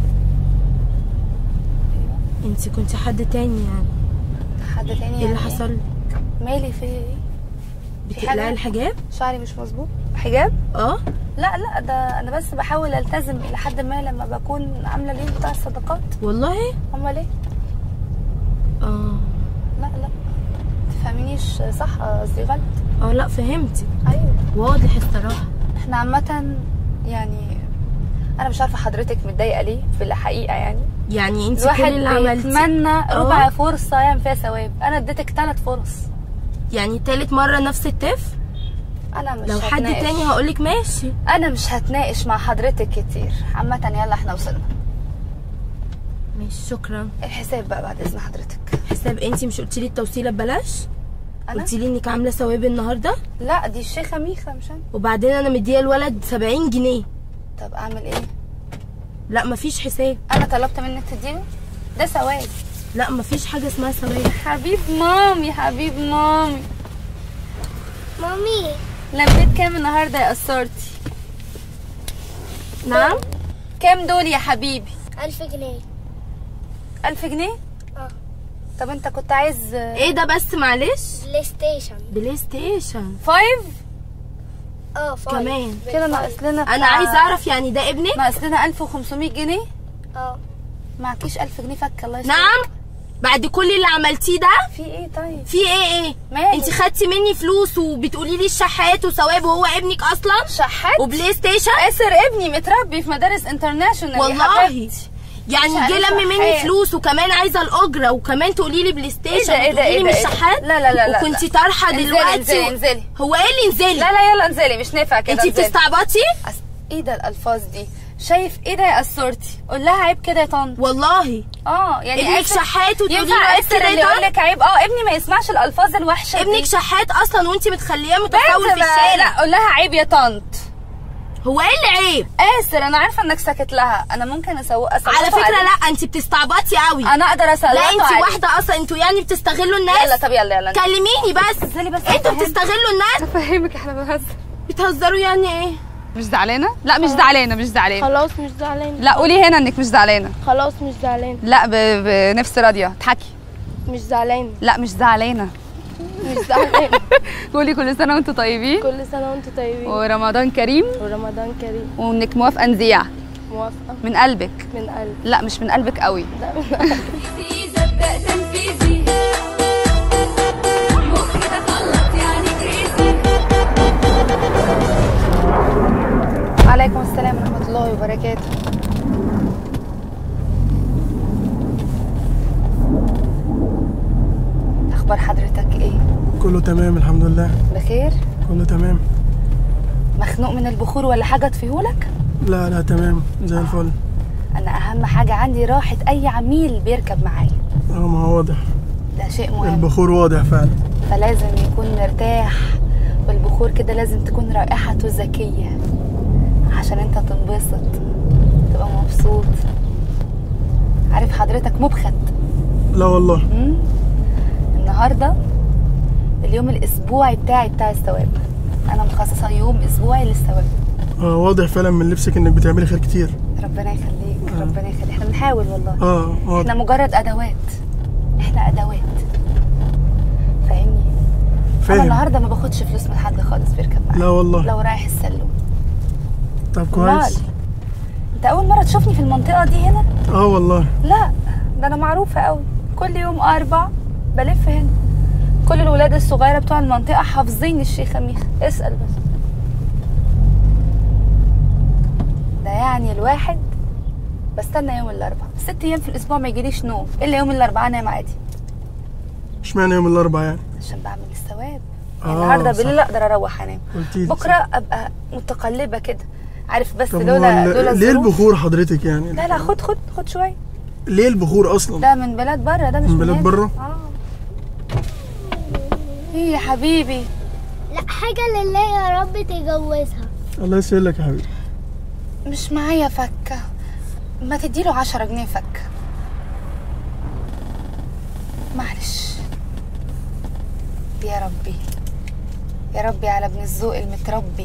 انتي كنتي حد تاني يعني حد تاني ايه اللي يعني حصل مالي في ايه في بتقلعي حاجة؟ الحجاب شعري مش مظبوط حجاب اه لا لا ده انا بس بحاول التزم الى حد ما لما بكون عامله اليوم بتاع الصدقات والله امال ايه اه لا لا تفهمينيش صح قصدي غلط اه لا فهمتي ايوه واضح الصراحة احنا عامه يعني انا مش عارفه حضرتك متضايقه ليه في الحقيقه يعني يعني انتي كل الواحد اللي عملتيه بيتمنى آه. ربع فرصه يعمل فيها ثواب انا اديتك ثلاث فرص يعني تالت مرة نفس التف انا مش لو حد هتناقش. تاني هقولك ماشي انا مش هتناقش مع حضرتك كتير عامه يلا احنا وصلنا ماشي شكرا الحساب بقى بعد اذن حضرتك حساب انتي مش قلتي لي التوصيله ببلاش أنا؟ قلتي لي انك عامله ثواب النهارده لا دي الشيخه ميخه مش انا وبعدين انا مديه الولد 70 جنيه طب اعمل ايه لا مفيش حساب انا طلبت منك تديله ده ثواب لا مفيش حاجه اسمها ثواب حبيب مامي حبيب مامي مامي لميت كام النهارده يا قصرتي نعم كام دول يا حبيبي ألف جنيه ألف جنيه اه طب انت كنت عايز ايه ده بس معلش بلاي ستيشن بلاي ستيشن فايف اه فايف كمان كده ناقص لنا انا بتاع- عايزه اعرف يعني ده ابنك ناقص لنا 1500 جنيه اه معكيش 1000 جنيه فك الله يستر نعم بعد كل اللي عملتيه ده في ايه طيب في ايه ايه مالك؟ انت خدتي مني فلوس وبتقولي لي الشحات وثواب وهو ابنك اصلا شحات وبلاي ستيشن اسر ابني متربي في مدارس انترناشونال يا والله حبيبتي. يعني مش جه أنا لم مني شحات. فلوس وكمان عايزه الاجره وكمان تقولي لي بلاي ستيشن ايه ده ايه ده وتقولي ايه لي ده مش إيه ده؟ شحات لا لا لا لا وكنتي لا. طارحه انزلي، دلوقتي انزلي و- انزلي هو ايه اللي انزلي لا لا يلا انزلي مش نافع كده انتي انزلي. بتستعبطي أس... ايه ده الالفاظ دي شايف ايه ده يا قصورتي قول لها عيب كده يا طنط والله اه يعني ابنك آسر- شحات وتقولي له ينفع عيب اسر كده اللي يا يقول طنط؟ لك عيب اه ابني ما يسمعش الالفاظ الوحشه ابنك دي. شحات اصلا وانت متخليه بس متسول في بقى- الشارع لا قول لها عيب يا طنط هو ايه اللي عيب اسر انا عارفه انك ساكت لها انا ممكن اسوق اسوق على فكره لا انت بتستعبطي قوي انا اقدر اسوق لا انت واحده اصلا انتوا يعني بتستغلوا الناس يلا طب يلا يلا كلميني بس انزلي بس انتوا أفهمك. بتستغلوا الناس افهمك احنا بنهزر بتهزروا يعني ايه مش زعلانه لا مش زعلانه مش زعلانه خلاص مش زعلانه لا قولي هنا انك مش زعلانه خلاص مش زعلانه لا ب... بنفس راضيه اضحكي مش زعلانه لا مش زعلانه مش زعلانه قولي كل سنه وانتم طيبين كل سنه وانتم طيبين ورمضان كريم ورمضان كريم وانك موافقه نذيع موافقه من قلبك من قلب لا مش من قلبك قوي لا من قلب ابدأ تنفيذي مخي تخلط يعني كريزي وعليكم السلام ورحمه الله وبركاته اخبار حضرتك ايه كله تمام الحمد لله بخير كله تمام مخنوق من البخور ولا حاجه تفيهولك لا لا تمام زي الفل انا اهم حاجه عندي راحه اي عميل بيركب معايا اه ما هو واضح ده شيء مهم البخور واضح فعلا فلازم يكون مرتاح والبخور كده لازم تكون رائحته ذكية عشان انت تنبسط تبقى مبسوط عارف حضرتك مبخت لا والله مم؟ النهاردة اليوم الأسبوعي بتاعي بتاع الثواب أنا مخصصة يوم أسبوعي للثواب اه واضح فعلا من لبسك انك بتعملي خير كتير ربنا يخليك ربنا يخليك احنا بنحاول والله اه احنا واضح مجرد أدوات احنا أدوات فاهمني أنا فاهم النهاردة ما باخدش فلوس من حد خالص بيركب معايا لا والله لو رايح السلوم طب أمال؟ كويس انت اول مره تشوفني في المنطقه دي هنا اه والله لا ده انا معروفه قوي كل يوم اربع بلف هنا كل الولاد الصغيره بتوع المنطقه حافظين الشيخه ميخا اسال بس ده يعني الواحد بستنى يوم الاربعاء ست ايام في الاسبوع ما يجيليش نوم الا يوم الاربعاء انام عادي اشمعنى يوم الاربعاء يعني عشان بعمل الثواب يعني آه، النهارده صح. بالليل اقدر اروح انام قلتيلي بكره ابقى متقلبه كده عارف بس طب لولا هو لولا ال- ليه الظروف- البخور حضرتك يعني لا لا خد خد خد شويه ليه البخور اصلا ده من بلاد بره ده مش من بلاد هنا. بره؟ اه ايه يا حبيبي لا حاجة لله يا رب تجوزها الله يسهلك يا حبيبي مش معايا فكه ما تديله عشرة جنيه فكه معلش يا ربي يا ربي على ابن الذوق المتربي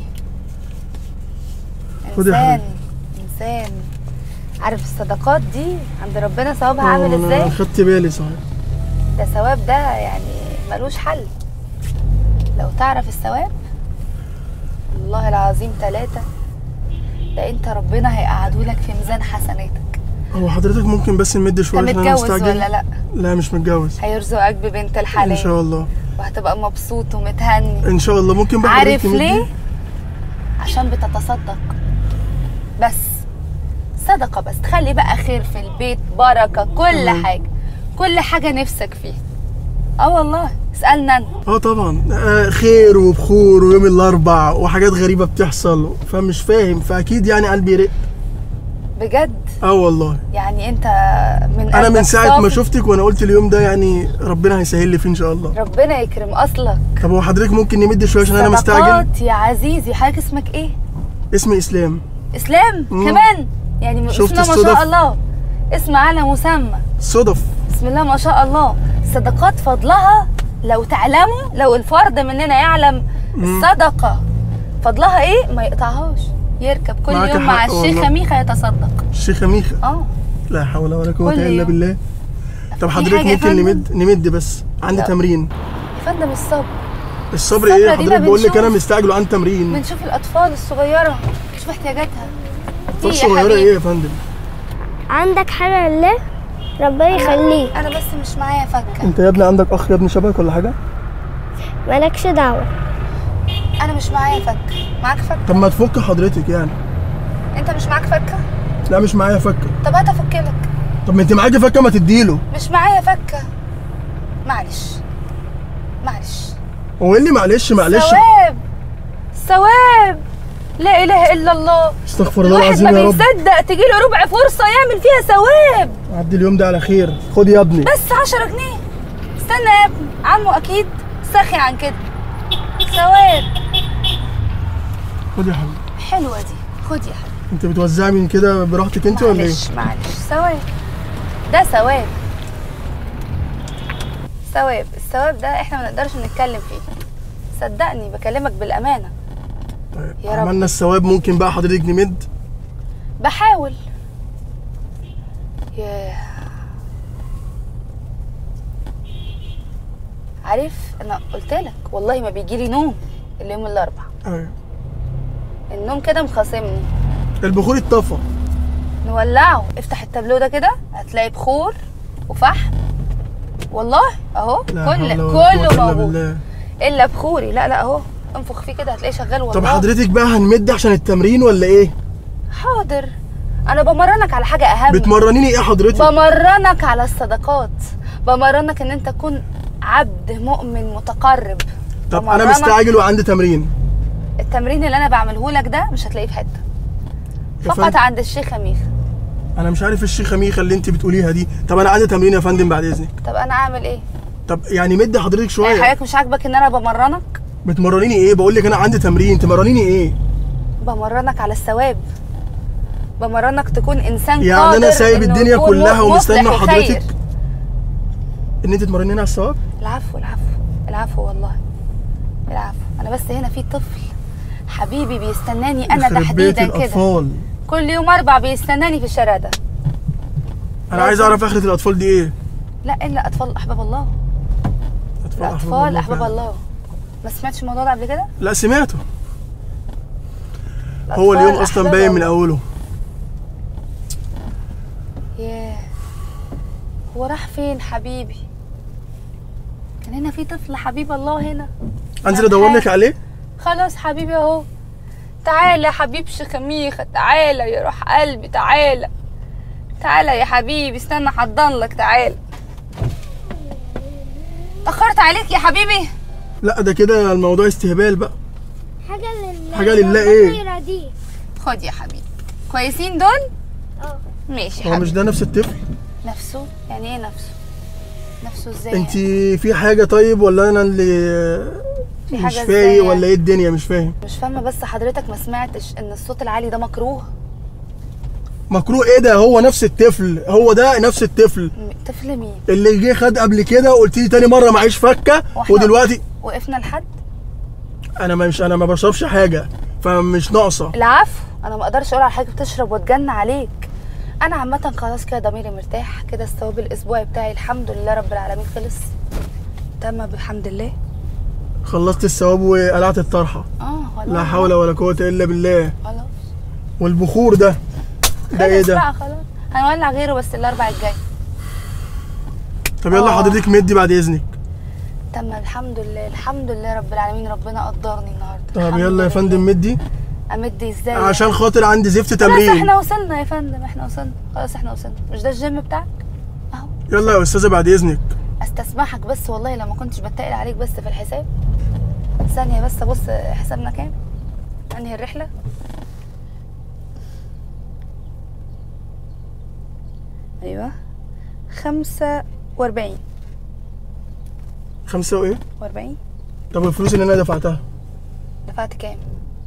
خد يا انسان انسان عارف الصدقات دي عند ربنا ثوابها اه عامل انا ازاي خدت بالي صحيح ده ثواب ده يعني ملوش حل لو تعرف الثواب والله العظيم ثلاثة ده انت ربنا هيقعدولك في ميزان حسناتك هو حضرتك ممكن بس نمد شويه انت عشان انا متجوز مستعجل ولا لا لا مش متجوز هيرزقك ببنت الحلال ان شاء الله وهتبقى مبسوط ومتهني ان شاء الله ممكن بقى عارف حضرتك تمدي؟ ليه عشان بتتصدق بس صدقة بس تخلي بقى خير في البيت بركة كل مم. حاجة كل حاجة نفسك فيها اه والله اسألنا انا اه طبعا آه خير وبخور ويوم الاربع وحاجات غريبه بتحصل فمش فاهم فاكيد يعني قلبي يرق بجد اه والله يعني انت من انا من قلبك ساعه ما صافي. شفتك وانا قلت اليوم ده يعني ربنا هيسهل لي فيه ان شاء الله ربنا يكرم اصلك طب هو حضرتك ممكن نمد شويه عشان انا مستعجل صدقات يا عزيزي حضرتك اسمك ايه اسمي اسلام اسلام مم. كمان يعني شفت اسمنا ما الصدف؟ شاء الله اسم على مسمى صدف بسم الله ما شاء الله صدقات فضلها لو تعلموا لو الفرد مننا يعلم مم. الصدقة فضلها ايه ما يقطعهاش يركب كل معاك يوم حق مع الشيخة والله. ميخا يتصدق الشيخه ميخا اه لا حول ولا قوه كل الا يوم. بالله طب في حضرتك حاجة يا ممكن فندم؟ نمد نمد بس عندي لا. تمرين يا فندم الصبر الصبر الصبر ايه دي حضرتك ما بقول لك انا بنشوف. مستعجل وعندي تمرين بنشوف الاطفال الصغيرة نشوف احتياجاتها طب دي يا صغيره حبيبي ايه يا فندم عندك حاجة لله ربنا يخليك انا بس مش معايا فكة انت يا ابني عندك اخ يا ابني شبهك ولا حاجه مالكش دعوة انا مش معايا فكة معاك فكة طب ما تفك حضرتك يعني انت مش معاك فكة لا مش معايا فكه طب هات افكلك طب ما انت معاكي فكه ما تديله مش معايا فكة معلش معلش هو ايه اللي معلش معلش ثواب ثواب لا اله الا الله استغفر الله الواحد العظيم ما يا رب بيصدق تجي له ربع فرصه يعمل فيها ثواب عدي اليوم ده على خير خد يا ابني بس 10 جنيه استنى يا ابني عمو اكيد سخي عن كده ثواب خد يا حبيبي حلوه دي خد يا حبيبي انت بتوزعي من كده براحتك انت ولا ايه معلش معلش ثواب ده ثواب ثواب الثواب ده احنا ما نقدرش نتكلم فيه صدقني بكلمك بالامانه يا رب عملنا الثواب ممكن بقى حضرتك نمد بحاول ياه عارف انا قلت لك والله ما بيجي لي نوم اليوم الاربع ايوه النوم كده مخاصمني البخور اتطفى نولعه افتح التابلو ده كده هتلاقي بخور وفحم والله اهو لا كل حول ولا قوة كله إلا موجود بالله. الا بخوري لا لا اهو انفخ فيه كده هتلاقيه شغال والله طب حضرتك بقى هنمد عشان التمرين ولا ايه حاضر انا بمرنك على حاجه اهم بتمرنيني ايه حضرتك بمرنك على الصدقات بمرنك ان انت تكون عبد مؤمن متقرب طب انا بمرنك- مستعجل وعندي تمرين التمرين اللي انا بعمله لك ده مش هتلاقيه في حته يا فقط فندم. عند الشيخ ميخ انا مش عارف الشيخه ميخه اللي انت بتقوليها دي طب انا عندي تمرين يا فندم بعد اذنك طب انا اعمل ايه طب يعني مد حضرتك يعني شويه حضرتك مش عاجبك ان انا بمرنك بتمرنيني ايه بقول لك انا عندي تمرين تمرنيني ايه بمرنك على الثواب بمرنك تكون انسان يعني قادر انا سايب إنه الدنيا يكون كلها مصلح ومستنى وخير. حضرتك ان انت تمرنيني على الثواب العفو العفو العفو والله العفو انا بس هنا في طفل حبيبي بيستناني انا يخرب بيت تحديدا كده الاطفال كل يوم اربع بيستناني في الشارع ده انا عايز اعرف اخره الاطفال دي ايه لا الا اطفال احباب الله الاطفال احباب فعلا. الله ما سمعتش الموضوع ده قبل كده لا سمعته هو الأطفال اليوم اصلا أحباب باين من الله. اوله ياه هو راح فين حبيبي كان هنا في طفل حبيب الله هنا انزل ادور لك عليه خلاص حبيبي اهو تعالى يا حبيب شيخميخة تعالى يا روح قلبي تعالى تعالى يا حبيبي استنى حضن لك تعالى تأخرت عليك يا حبيبي لا ده كده الموضوع استهبال بقى حاجة لله حاجة لله إيه؟ يرضيك. خد يا حبيبي كويسين دول اه ماشي يا هو مش حبيبي ده نفس الطفل نفسه يعني ايه نفسه نفسه ازاي انت يعني؟ في حاجه طيب ولا انا اللي في مش حاجة إزاي فايق يعني؟ ولا ايه الدنيا مش فاهم مش فاهمه بس حضرتك ما سمعتش ان الصوت العالي ده مكروه مكروه ايه ده هو نفس الطفل هو ده نفس الطفل م- طفل مين اللي جه خد قبل كده وقلت لي تاني مره معيش فكه وإحنا ودلوقتي وقفنا لحد انا مش انا ما بشربش حاجه فمش ناقصه العفو انا ما اقدرش اقول على حاجه بتشرب واتجن عليك انا عامه خلاص كده ضميري مرتاح كده الثواب الاسبوعي بتاعي الحمد لله رب العالمين خلص تم بحمد الله خلصت الثواب وقلعت الطرحه اه خلاص لا حول ولا قوه الا بالله خلاص والبخور ده ده ايه خلص ده بقى خلاص هنولع غيره بس الاربع الجاي طب يلا آه. حضرتك مدي بعد اذنك تم الحمد لله الحمد لله رب العالمين ربنا قدرني النهارده طب الحمد يلا يا لله. فندم مدي امد ازاي عشان خاطر عندي زفت خلاص تمرين احنا وصلنا يا فندم احنا وصلنا خلاص احنا وصلنا مش ده الجيم بتاعك يلا يا استاذه بعد اذنك استسمحك بس والله لو ما كنتش بتقل عليك بس في الحساب ثانية بس ابص حسابنا كام انهي الرحلة ايوه خمسة واربعين خمسة وايه واربعين طب الفلوس اللي انا دفعتها دفعت كام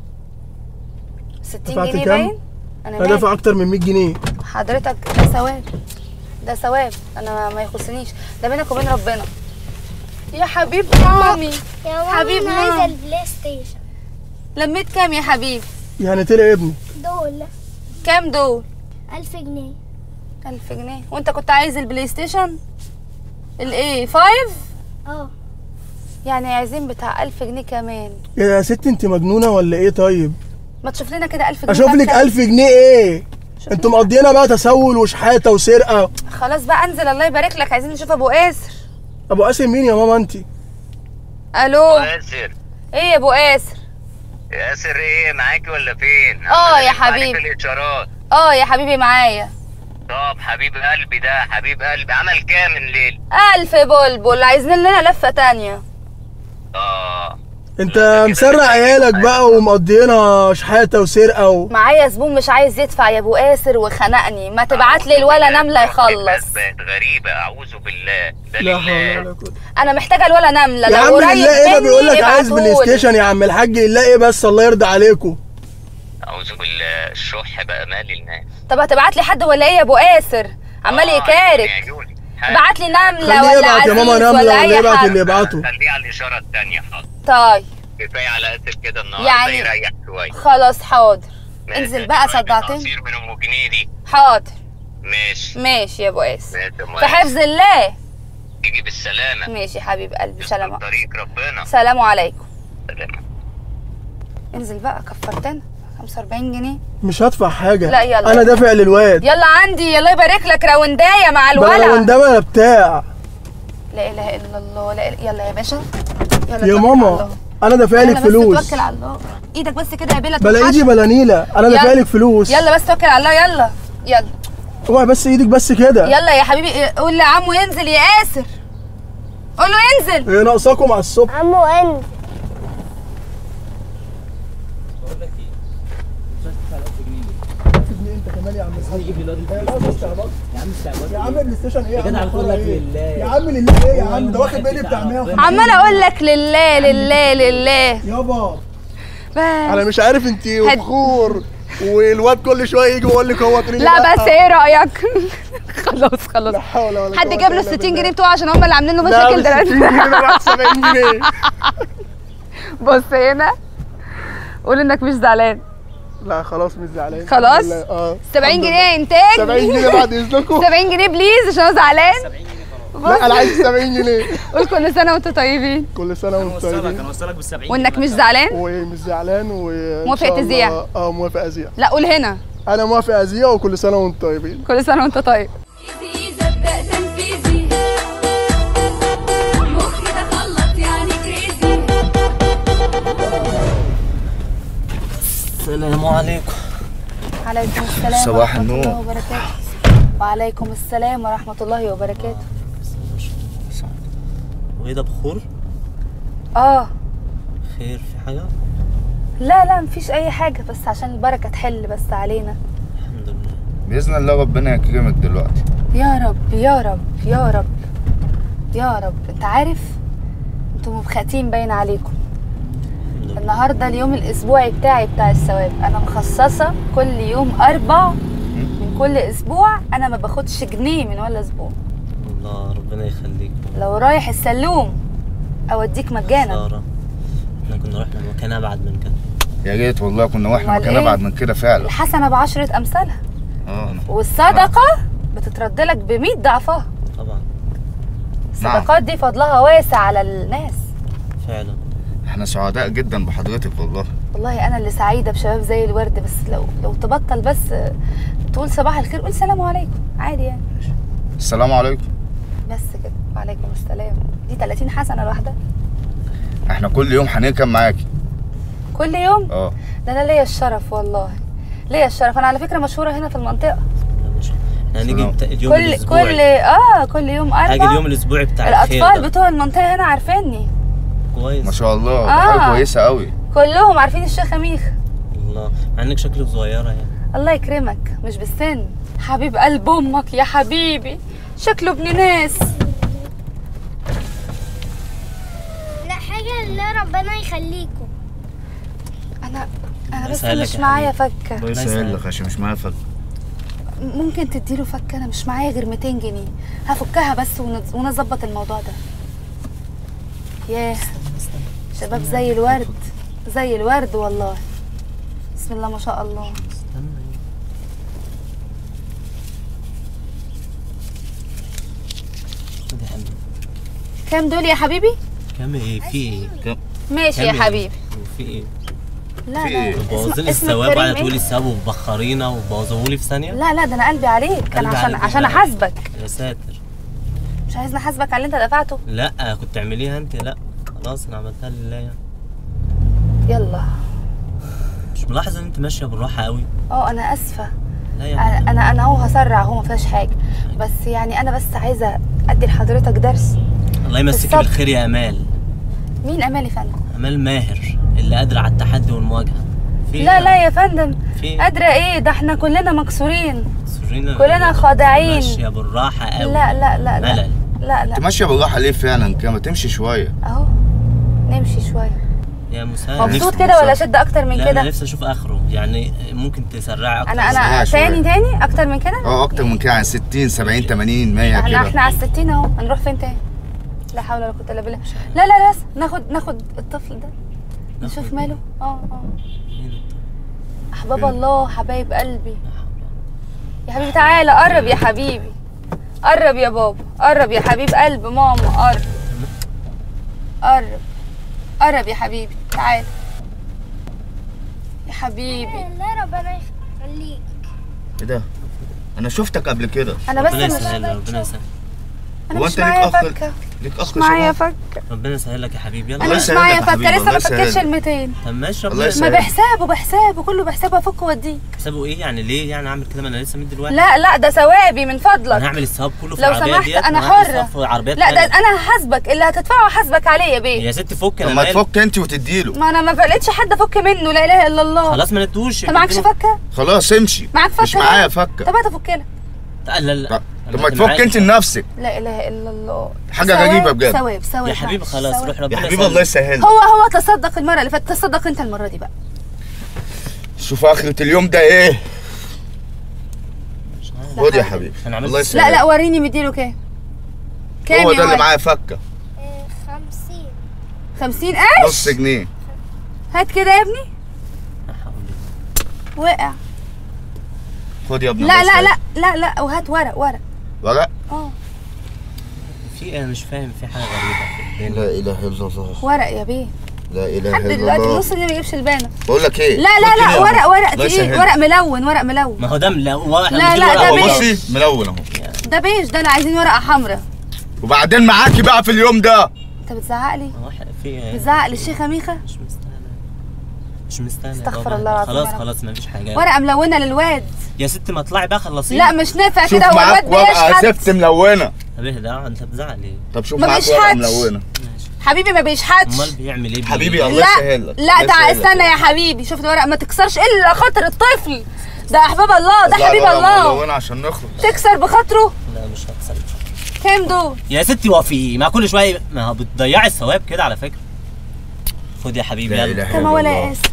ستين دفعت جنيه كام؟ باين انا انا مالي دافع اكتر من 100 جنيه حضرتك ده ثواب ده ثواب انا ما- ما يخصنيش ده بينك وبين ربنا يا حبيب مامي يا ماما حبيب انا عايزه ماما البلاي ستيشن لميت كام يا حبيب يعني طلع ابني دول كام دول ألف جنيه ألف جنيه وانت كنت عايز البلاي ستيشن الايه فايف اه يعني عايزين بتاع ألف جنيه كمان يا ست انت مجنونه ولا ايه طيب ما تشوف لنا كده ألف جنيه اشوف لك فكة. 1000 جنيه ايه انتوا مقضينا بقى تسول وشحاته وسرقه خلاص بقى انزل الله يبارك لك عايزين نشوف ابو قاسر ابو قاسم مين يا ماما انت الو ياسر ايه يا ابو قاسر ياسر ايه معاكي ولا فين؟ اه يا ألف عليك حبيبي. الاشارات اه يا حبيبي معايا طب حبيب قلبي ده حبيب قلبي عمل كام الليل؟ ألف بلبل عايزين لنا لفة تانية اه انت مسرق عيالك بقى ومقضينا شحاته وسرقه و... معايا زبون مش عايز يدفع يا ابو قاسر وخنقني ما تبعت لي الولا نملة يخلص الناس بقت غريبة اعوذ بالله ده لا حول لله ولا قوه انا محتاجة الولا نملة يا لو عم قريب لله ايه ده مني بيقول لك عايز بلاي ابعتهولي. ستيشن يا عم الحاج لله ايه بس الله يرضى عليكم اعوذ بالله الشح بقى مال الناس طب هتبعت لي حد ولا ايه يا ابو قاسر عمال يكارك ابعت لي نملة خليه ولا يبعت يا ماما عزيز نملة ولا ولا اي يبعت حد اللي يبعته خليه على الاشارة التانية حاضر طيب كفاية على اسف كده النهارده يعني- يريح شوية خلاص حاضر ماشي. انزل بقى صدعتني عصير من ام جنيه دي حاضر ماشي ماشي يا ابو قاسر ماشي يا في موافق. حفظ الله تيجي بالسلامه ماشي حبيب قلبي سلام طريق ربنا سلام عليكم سلام انزل بقى كفرتنا 45 جنيه مش هدفع حاجه لا، يلا. انا دافع للواد يلا عندي الله يبارك لك راوندايه مع بلا الولد وندم ولا بتاع لا اله الا الله لا إله. يلا يا باشا يلا يا توكل على ماما الله. انا دافع يلا لك بس فلوس توكل على الله ايدك بس كده يا بيلا بلا توحش. ايدي بلا نيله انا دافع يلا. لك فلوس يلا بس توكل على الله يلا يلا اوعي بس ايدك بس كده يلا يا حبيبي قول لعمو ينزل يا ياسر قول له ينزل ايه ناقصاكم على الصبح عمو انت انت كمان يا عم يا عم بلاي ستيشن ايه يا عم الكورة ايه؟ يا عم لله ايه يا عم ده واخد بالي بتاع 150 عمال اقول لك لله لله لله يابا بس انا مش عارف انت وبخور والواد كل شويه يجي ويقول لك هو تقولي لي لا بس ايه رايك خلاص خلاص لا حول ولا حد قوة جاب له إلا 60 بالله. جنيه بتوعه عشان هم اللي عاملين له لا مشاكل مش 60 جنيه دلوقتي ده راح 70 جنيه بص هنا قول انك مش زعلان لا خلاص مش زعلان خلاص؟ الحمد لله. اه 70 الحمد جنيه لله. انتاج 70 جنيه بعد اذنكم 70 جنيه بليز عشان هو زعلان لا انا عايز 70 جنيه قول كل سنه وانتم طيبين كل سنه وانتم طيبين هوصلك بال 70 وانك مش زعلان ومش زعلان و موافق تذيع؟ اه موافق اذيع لا قول هنا انا موافق اذيع وكل سنه وانتم طيبين كل سنه وانت طيب ابدا تنفيذي مخي تخلط يعني كريزي السلام عليكم عليكم السلام صباح ورحمة الله النور. وبركاته وعليكم السلام ورحمة الله وبركاته وايه ده بخور؟ اه خير في حاجة؟ لا لا مفيش اي حاجة بس عشان البركة تحل بس علينا باذن الله ربنا يكرمك دلوقتي يا رب يا رب يا رب يا رب انت عارف انتوا مبخاتين باين عليكم النهارده اليوم الاسبوعي بتاعي بتاع الثواب انا مخصصه كل يوم اربع من كل اسبوع انا ما باخدش جنيه من ولا اسبوع الله ربنا يخليك لو رايح السلوم اوديك مجانا سارة احنا كنا رحنا مكان ابعد من كده يا ريت والله كنا واحنا أمال مكان إيه؟ ابعد من كده فعلا الحسنه بعشره امثالها اه والصدقه بتترد لك ب 100 ضعفها طبعا الصدقات دي فضلها واسع على الناس فعلا احنا سعداء جدا بحضرتك والله والله انا اللي سعيده بشباب زي الورد بس لو لو تبطل بس تقول صباح الخير قول سلام عليكم عادي يعني السلام عليكم بس كده وعليكم السلام دي 30 حسنه لوحدها احنا كل يوم هنركب معاكي كل يوم اه ده انا ليا الشرف والله ليا الشرف انا على فكره مشهوره هنا في المنطقه احنا هنيجي بتا... اليوم كل الاسبوعي كل اه كل يوم اربع هاجي اليوم الاسبوعي بتاع الخير الاطفال ده. بتوع المنطقه هنا عارفيني كويس ما شاء الله ده آه. حاجه كويسه قوي كلهم عارفين الشيخ ميخ الله مع انك شكلك صغيرة يعني الله يكرمك مش بالسن حبيب قلب امك يا حبيبي شكله ابن ناس لا حاجة لله ربنا يخليكم انا انا الله بس يسهلك مش يا معايا الله فكه يسهلك عشان مش معايا فك ممكن تديله فكه انا مش معايا غير 200 جنيه هفكها بس ونز- ونظبط الموضوع ده ياه شباب زي الورد زي الورد والله بسم الله ما شاء الله خد يا حبيبي كام دول يا حبيبي كام ايه في ايه كام ماشي يا كام إيه؟ حبيبي وفي ايه لا لا بوظوا لي اسم الثواب الكريم وقاعده إيه؟ تقولي الثواب وبخرينا وبوظوه لي في ثانيه لا لا ده انا قلبي عليك انا قلبي عشان عليك عشان بقى. احاسبك يا ساتر مش عايزني احاسبك على اللي انت دفعته لا كنت تعمليها انت لا خلاص انا عملتها لله يعني يلا مش ملاحظ ان انت ماشيه بالراحه قوي اه انا اسفه لا يا انا انا انا هو هسرع هو ما فيهاش حاجه بس يعني انا بس عايزه ادي لحضرتك درس الله يمسك الصبر. بالخير يا امال مين امال يا فندم امال ماهر اللي قادره على التحدي والمواجهه في لا لا يا فندم في قادره ايه ده احنا كلنا مكسورين سورينا كلنا خاضعين ماشيه بالراحه قوي لا لا لا لا ملل لا انت لا ماشيه بالراحه ليه فعلا كده ما تمشي شويه اهو نمشي شويه يا مساعد مبسوط نفسي- كده ولا شد اكتر من لا كده انا نفسي اشوف اخره يعني ممكن تسرعي اكتر انا انا تاني تاني اكتر من كده اه اكتر من كده عن 60 70 80 100 احنا كده احنا على الستين اهو هنروح فين تاني لا حول ولا قوه الا بالله لا لا لا بس ناخد ناخد الطفل ده نشوف ماله اه اه احباب الله حبايب قلبي يا حبيبي تعالى قرب يا حبيبي قرب يا بابا قرب يا حبيب قلب ماما قرب قرب قرب يا حبيبي تعال يا حبيبي لا ربنا يخليك ايه ده انا شفتك قبل كده انا بس ربنا مش يسهل ربنا يسهل انا هو مش انت ليك معايا اخ فكه ليك اخ مش معايا شباب؟ فكه ربنا يسهل لك يا حبيبي يلا انا مش يسهل معايا لك يا حبيبي، فكه لسه الله ما فكتش يسهل. ال 200 طب ماشي الله ربنا يسهل. ما يسهل بحسابه بحسابه كله بحسابه افك واديك حسابه ايه يعني ليه يعني اعمل كده ما انا لسه من دلوقتي لا لا ده ثوابي من فضلك انا هعمل الثواب كله في لو العربيه سمحت ديت انا وهعمل حره الثواب في عربيات لا ده تانية. انا هحاسبك اللي هتدفعه هحاسبك عليه يا بيه يا ست فك طب انا ما مالي تفك انت وتديله ما انا ما بقتش حد افك منه لا اله الا الله خلاص ما ندوش انت معكش فكه خلاص امشي معاك فكه مش معايا فكه طب هات افكلك لا لا لا طب ما تفك انت لنفسك لا اله الا الله حاجة ثواب- غريبة بجد. ثواب ثواب يا حبيبي معلش، خلاص ثواب. روح ربنا يا حبيبي يسهل. الله يسهل هو هو تصدق المره اللي فاتت تصدق انت المره دي بقى شوف اخرة اليوم ده ايه خد يا حبيبي انا عملت الله يسهل لا لا وريني مديله كام كام هو يا ده اللي واد؟ معايا فكه خمسين خمسين قرش نص جنيه هات كده يا ابني وقع خد يا ابني لا الله لا يسهل. لا لا لا وهات ورق ورق ورق اه في انا مش فاهم في حاجه غريبه لا اله الا الله ورق يا بيه لا اله لحد الا دلوقتي الله النص اللي ما يجيبش البانه بقول لك ايه لا لا خد لا كده يا ورق ابني. ورق الله تقيل يسهل. ورق ملون ورق ملون ما هو ده ملون احنا لا، مش لا، بنقول ده ورق بيج. والله. بصي ملون اهو ده بيج ده انا عايزين ورقه حمراء وبعدين معاكي بقى في اليوم ده انت بتزعق لي هو إحنا في ايه بتزعق للشيخه ميخه مش مستاهله مش مستاهله يا استغفر بابا. الله العظيم خلاص يا رب. خلاص ما فيش حاجه ورقه ملونه للواد يا ست ما اطلعي بقى خلصي لا مش نافع شوف كده هو معاك الواد ورقه بيشحت زفت ملونه طب اهدى انت بتزعل ليه طب شوف ما معاك ورقه بيشحتش. ملونه حبيي ما بيشحتش امال بيعمل ايه حبيبي الله لا يسهل لك لا الله تعال يسهل لك. استنى يا حبيبي شوف الورق ما تكسرش الا خاطر الطفل ده احباب الله ده طلع حبيب ورقة الله ملونه عشان نخلص تكسر بخاطره لا مش هكسر كام دول يا ستي وفي ما كل شويه ما هو بتضيعي الثواب كده على فكره خد يا حبيبي لا يلا اله كام الا ولا الله ياس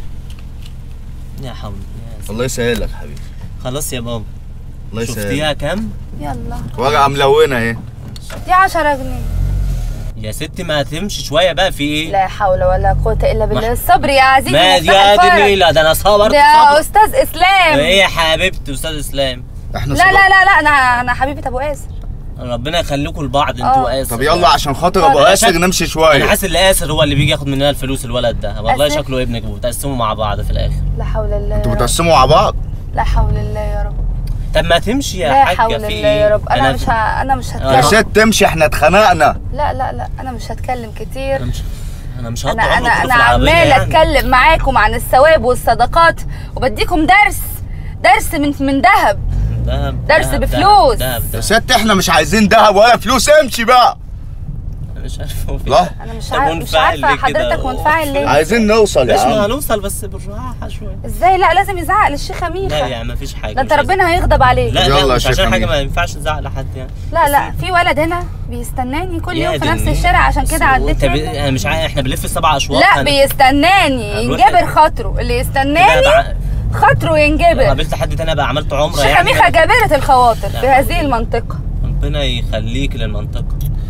يا حول يا ستي. الله يسهل لك حبيبي خلاص يا بابا الله يسهل شفتيها كام يلا ورقه ملونه اهي دي 10 جنيه يا ستي ما تمشي شويه بقى في ايه لا حول ولا قوة الا بالله ما- الصبر يا عزيزي ما مفتاح يا الفرج. جميله ده انا صبرت ده يا صبر استاذ اسلام ايه يا حبيبتي استاذ اسلام احنا لا لا لا لا انا انا حبيبه ابو قاسر ربنا يخليكم لبعض انتوا آه. واسر طب يلا عشان خاطر ابو أنا قاسر شك- نمشي انا شويه حاسس ان اسر هو اللي بيجي ياخد مننا الفلوس الولد ده والله آسر؟ شكله ابنك وبتقسموا مع بعض في الاخر لا حول الله انتوا يا رب. بتقسموا مع بعض لا حول الله يا رب طب ما تمشي يا لا حاجه حول في الله ايه يا رب انا مش ه... انا مش يا هتكلم ست تمشي احنا اتخنقنا لا لا لا انا مش هتكلم كتير انا مش انا مش انا هقطع انا عمرك انا في العربية عماله يعني. اتكلم معاكم عن الثواب والصدقات وبديكم درس درس من من ذهب دهب درس دهب، بفلوس. دهب يا دهب ست احنا مش عايزين دهب ولا فلوس امشي بقى انا مش عارف هو في لا انا مش طب عارف مش منفعل عارفه ليه كده؟ حضرتك منفعل ليه عايزين نوصل يا ماشي ما عم هنوصل بس بالراحه شويه ازاي لا لازم يزعق للشيخه لا ميخه يعني ما فيش حاجه ده انت مش عايز- ربنا هيغضب عليك لا يلا لا يا مش شيخ عشان حاجه أمين. ما ينفعش نزعق لحد يعني لا لا في ولد هنا بيستناني كل يا يوم في دي نفس النيل. الشارع عشان كده عديت وانت ب... منه. انا مش عارف احنا بنلف السبع اشواط لا أنا- بيستناني هنروح- ينجبر خاطره اللي كده يستناني بقى- خاطره لو ينجبر قابلت حد تاني بقى عملت عمره الشيخه يعني ميخه جابره الخواطر لا. في هذه المنطقه ربنا يخليك للمنطقه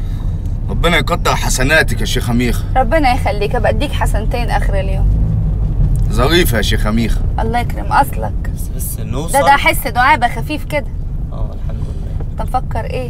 ربنا يقطع حسناتك يا شيخه ميخه ربنا يخليك ابقى اديك حسنتين اخر اليوم ظريفه يا شيخه ميخه الله يكرم اصلك بس, بس نوصل ده ده حس دعابه خفيف كده اه الحمد لله انت مفكر ايه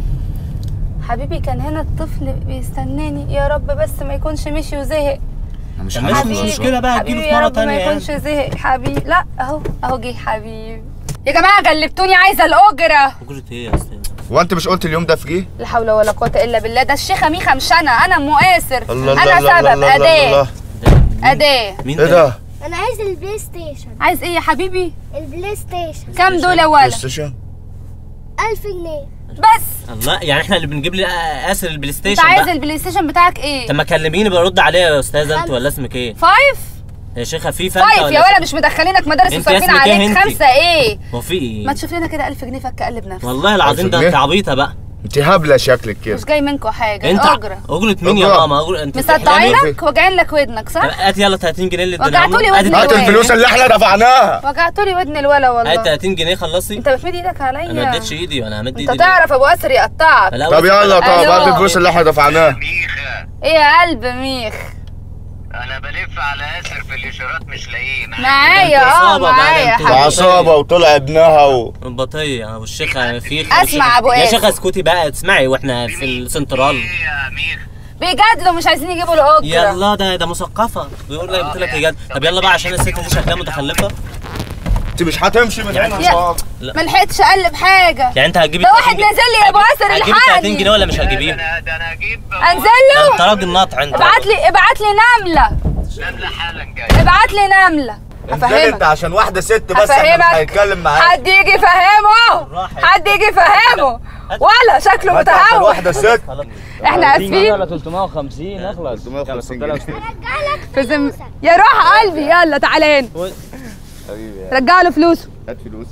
حبيبي كان هنا الطفل بيستناني يا رب بس ما يكونش مشي وزهق انا مش طب عارف ماشي، مش أوصل. مشكلة بقى، حبيبي هتجيله في يا مرة رب ما تانية يعني. يكونش زهق حبيبي لا اهو اهو جه حبيبي يا جماعه غلبتوني عايزه الاجره اجرة ايه يا استاذ هو انت مش قلت اليوم ده فري لا حول ولا قوه الا بالله ده الشيخه ميخه مش انا انا مؤثر الله انا الله الله سبب الله الله الله اداه اداه مين ايه ده انا عايز البلاي ستيشن عايز ايه يا حبيبي البلاي ستيشن كام دول يا بلاي ولا ستيشن 1000 جنيه بس الله يعني احنا اللي بنجيب لي اسر البلاي انت ستيشن عايز بقى البلاي ستيشن بتاعك ايه طب ما كلميني برد عليها يا استاذه انت ولا اسمك ايه فايف يا شيخه في فانتا فايف يا ولا ولا مش مدخلينك مدارس انت وصارفين اسمك ايه عليك انت؟ خمسه ايه هو في ايه ما تشوف لنا كده 1000 جنيه فك قلب نفسك والله العظيم ده ألف انت جنيه؟ عبيطه بقى انت هبله شكلك كده مش جاي منكم حاجه انت اجره اجرة مين يا أجرة. ماما اجرة انت بتحلمي؟ مصدعينك وجعين لك ودنك طب صح هات يلا 30 جنيه اللي وجعتولي ودني هات الواد. الفلوس اللي احنا دفعناها وجعتولي ودن الولا هات والله 30 جنيه خلصي انت بتمد ايدك انا ما عليا اديتش ايدي وانا همد انت ايدي تعرف ابو اسر يقطعك لا، طب بس- يلا طب ألو. هات الفلوس اللي احنا دفعناها ايه يا قلب ميخ انا بلف على اسر في الاشارات مش لاقيه معايا اه معايا يا حبيبي وعصابه وطلع ابنها و... بطية والشيخة فيخ أسمع أبو يا آسف. شيخة اسكتي بقى تسمعي واحنا في السنترال بيجادلوا مش عايزين يجيبوا الاجره يلا ده ده مثقفة بيقول لك قلت لك يا جد طب يلا بقى عشان الست دي شكلها متخلفة انت مش هتمشي من هنا يا ما لحقتش اقلب حاجه يعني انت هتجيبي ده 30 واحد نازل لي يا ابو اسر هتجيبي 30 جنيه الحقني ولا مش هتجيبيهم؟ انزل ده انت له راجل ناطع انت ابعت لي ابعت لي نمله نمله حالا جاي ابعت لي نمله انت هفهمك عشان واحده ست بس احنا هفهمك. مش هنتكلم معاك حد يجي يفهمه حد يجي يفهمه ولا شكله انت عشان متهور واحده ست احنا اسفين ولا 350 اخلص 350 جنيه في زم... يا روح قلبي يلا تعالى هنا حبيبي رجع له فلوسه هات فلوس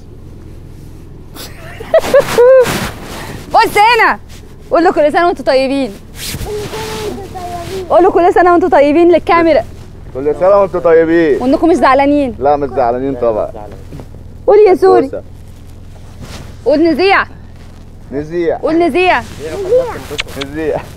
بص هنا قول له كل سنه وانتم طيبين قول له كل سنه وانتم طيبين للكاميرا كل سنه وانتم طيبين وانكم مش زعلانين لا مش زعلانين طبعا قول يا سوري قول نزيع نزيع قول نزيع نزيع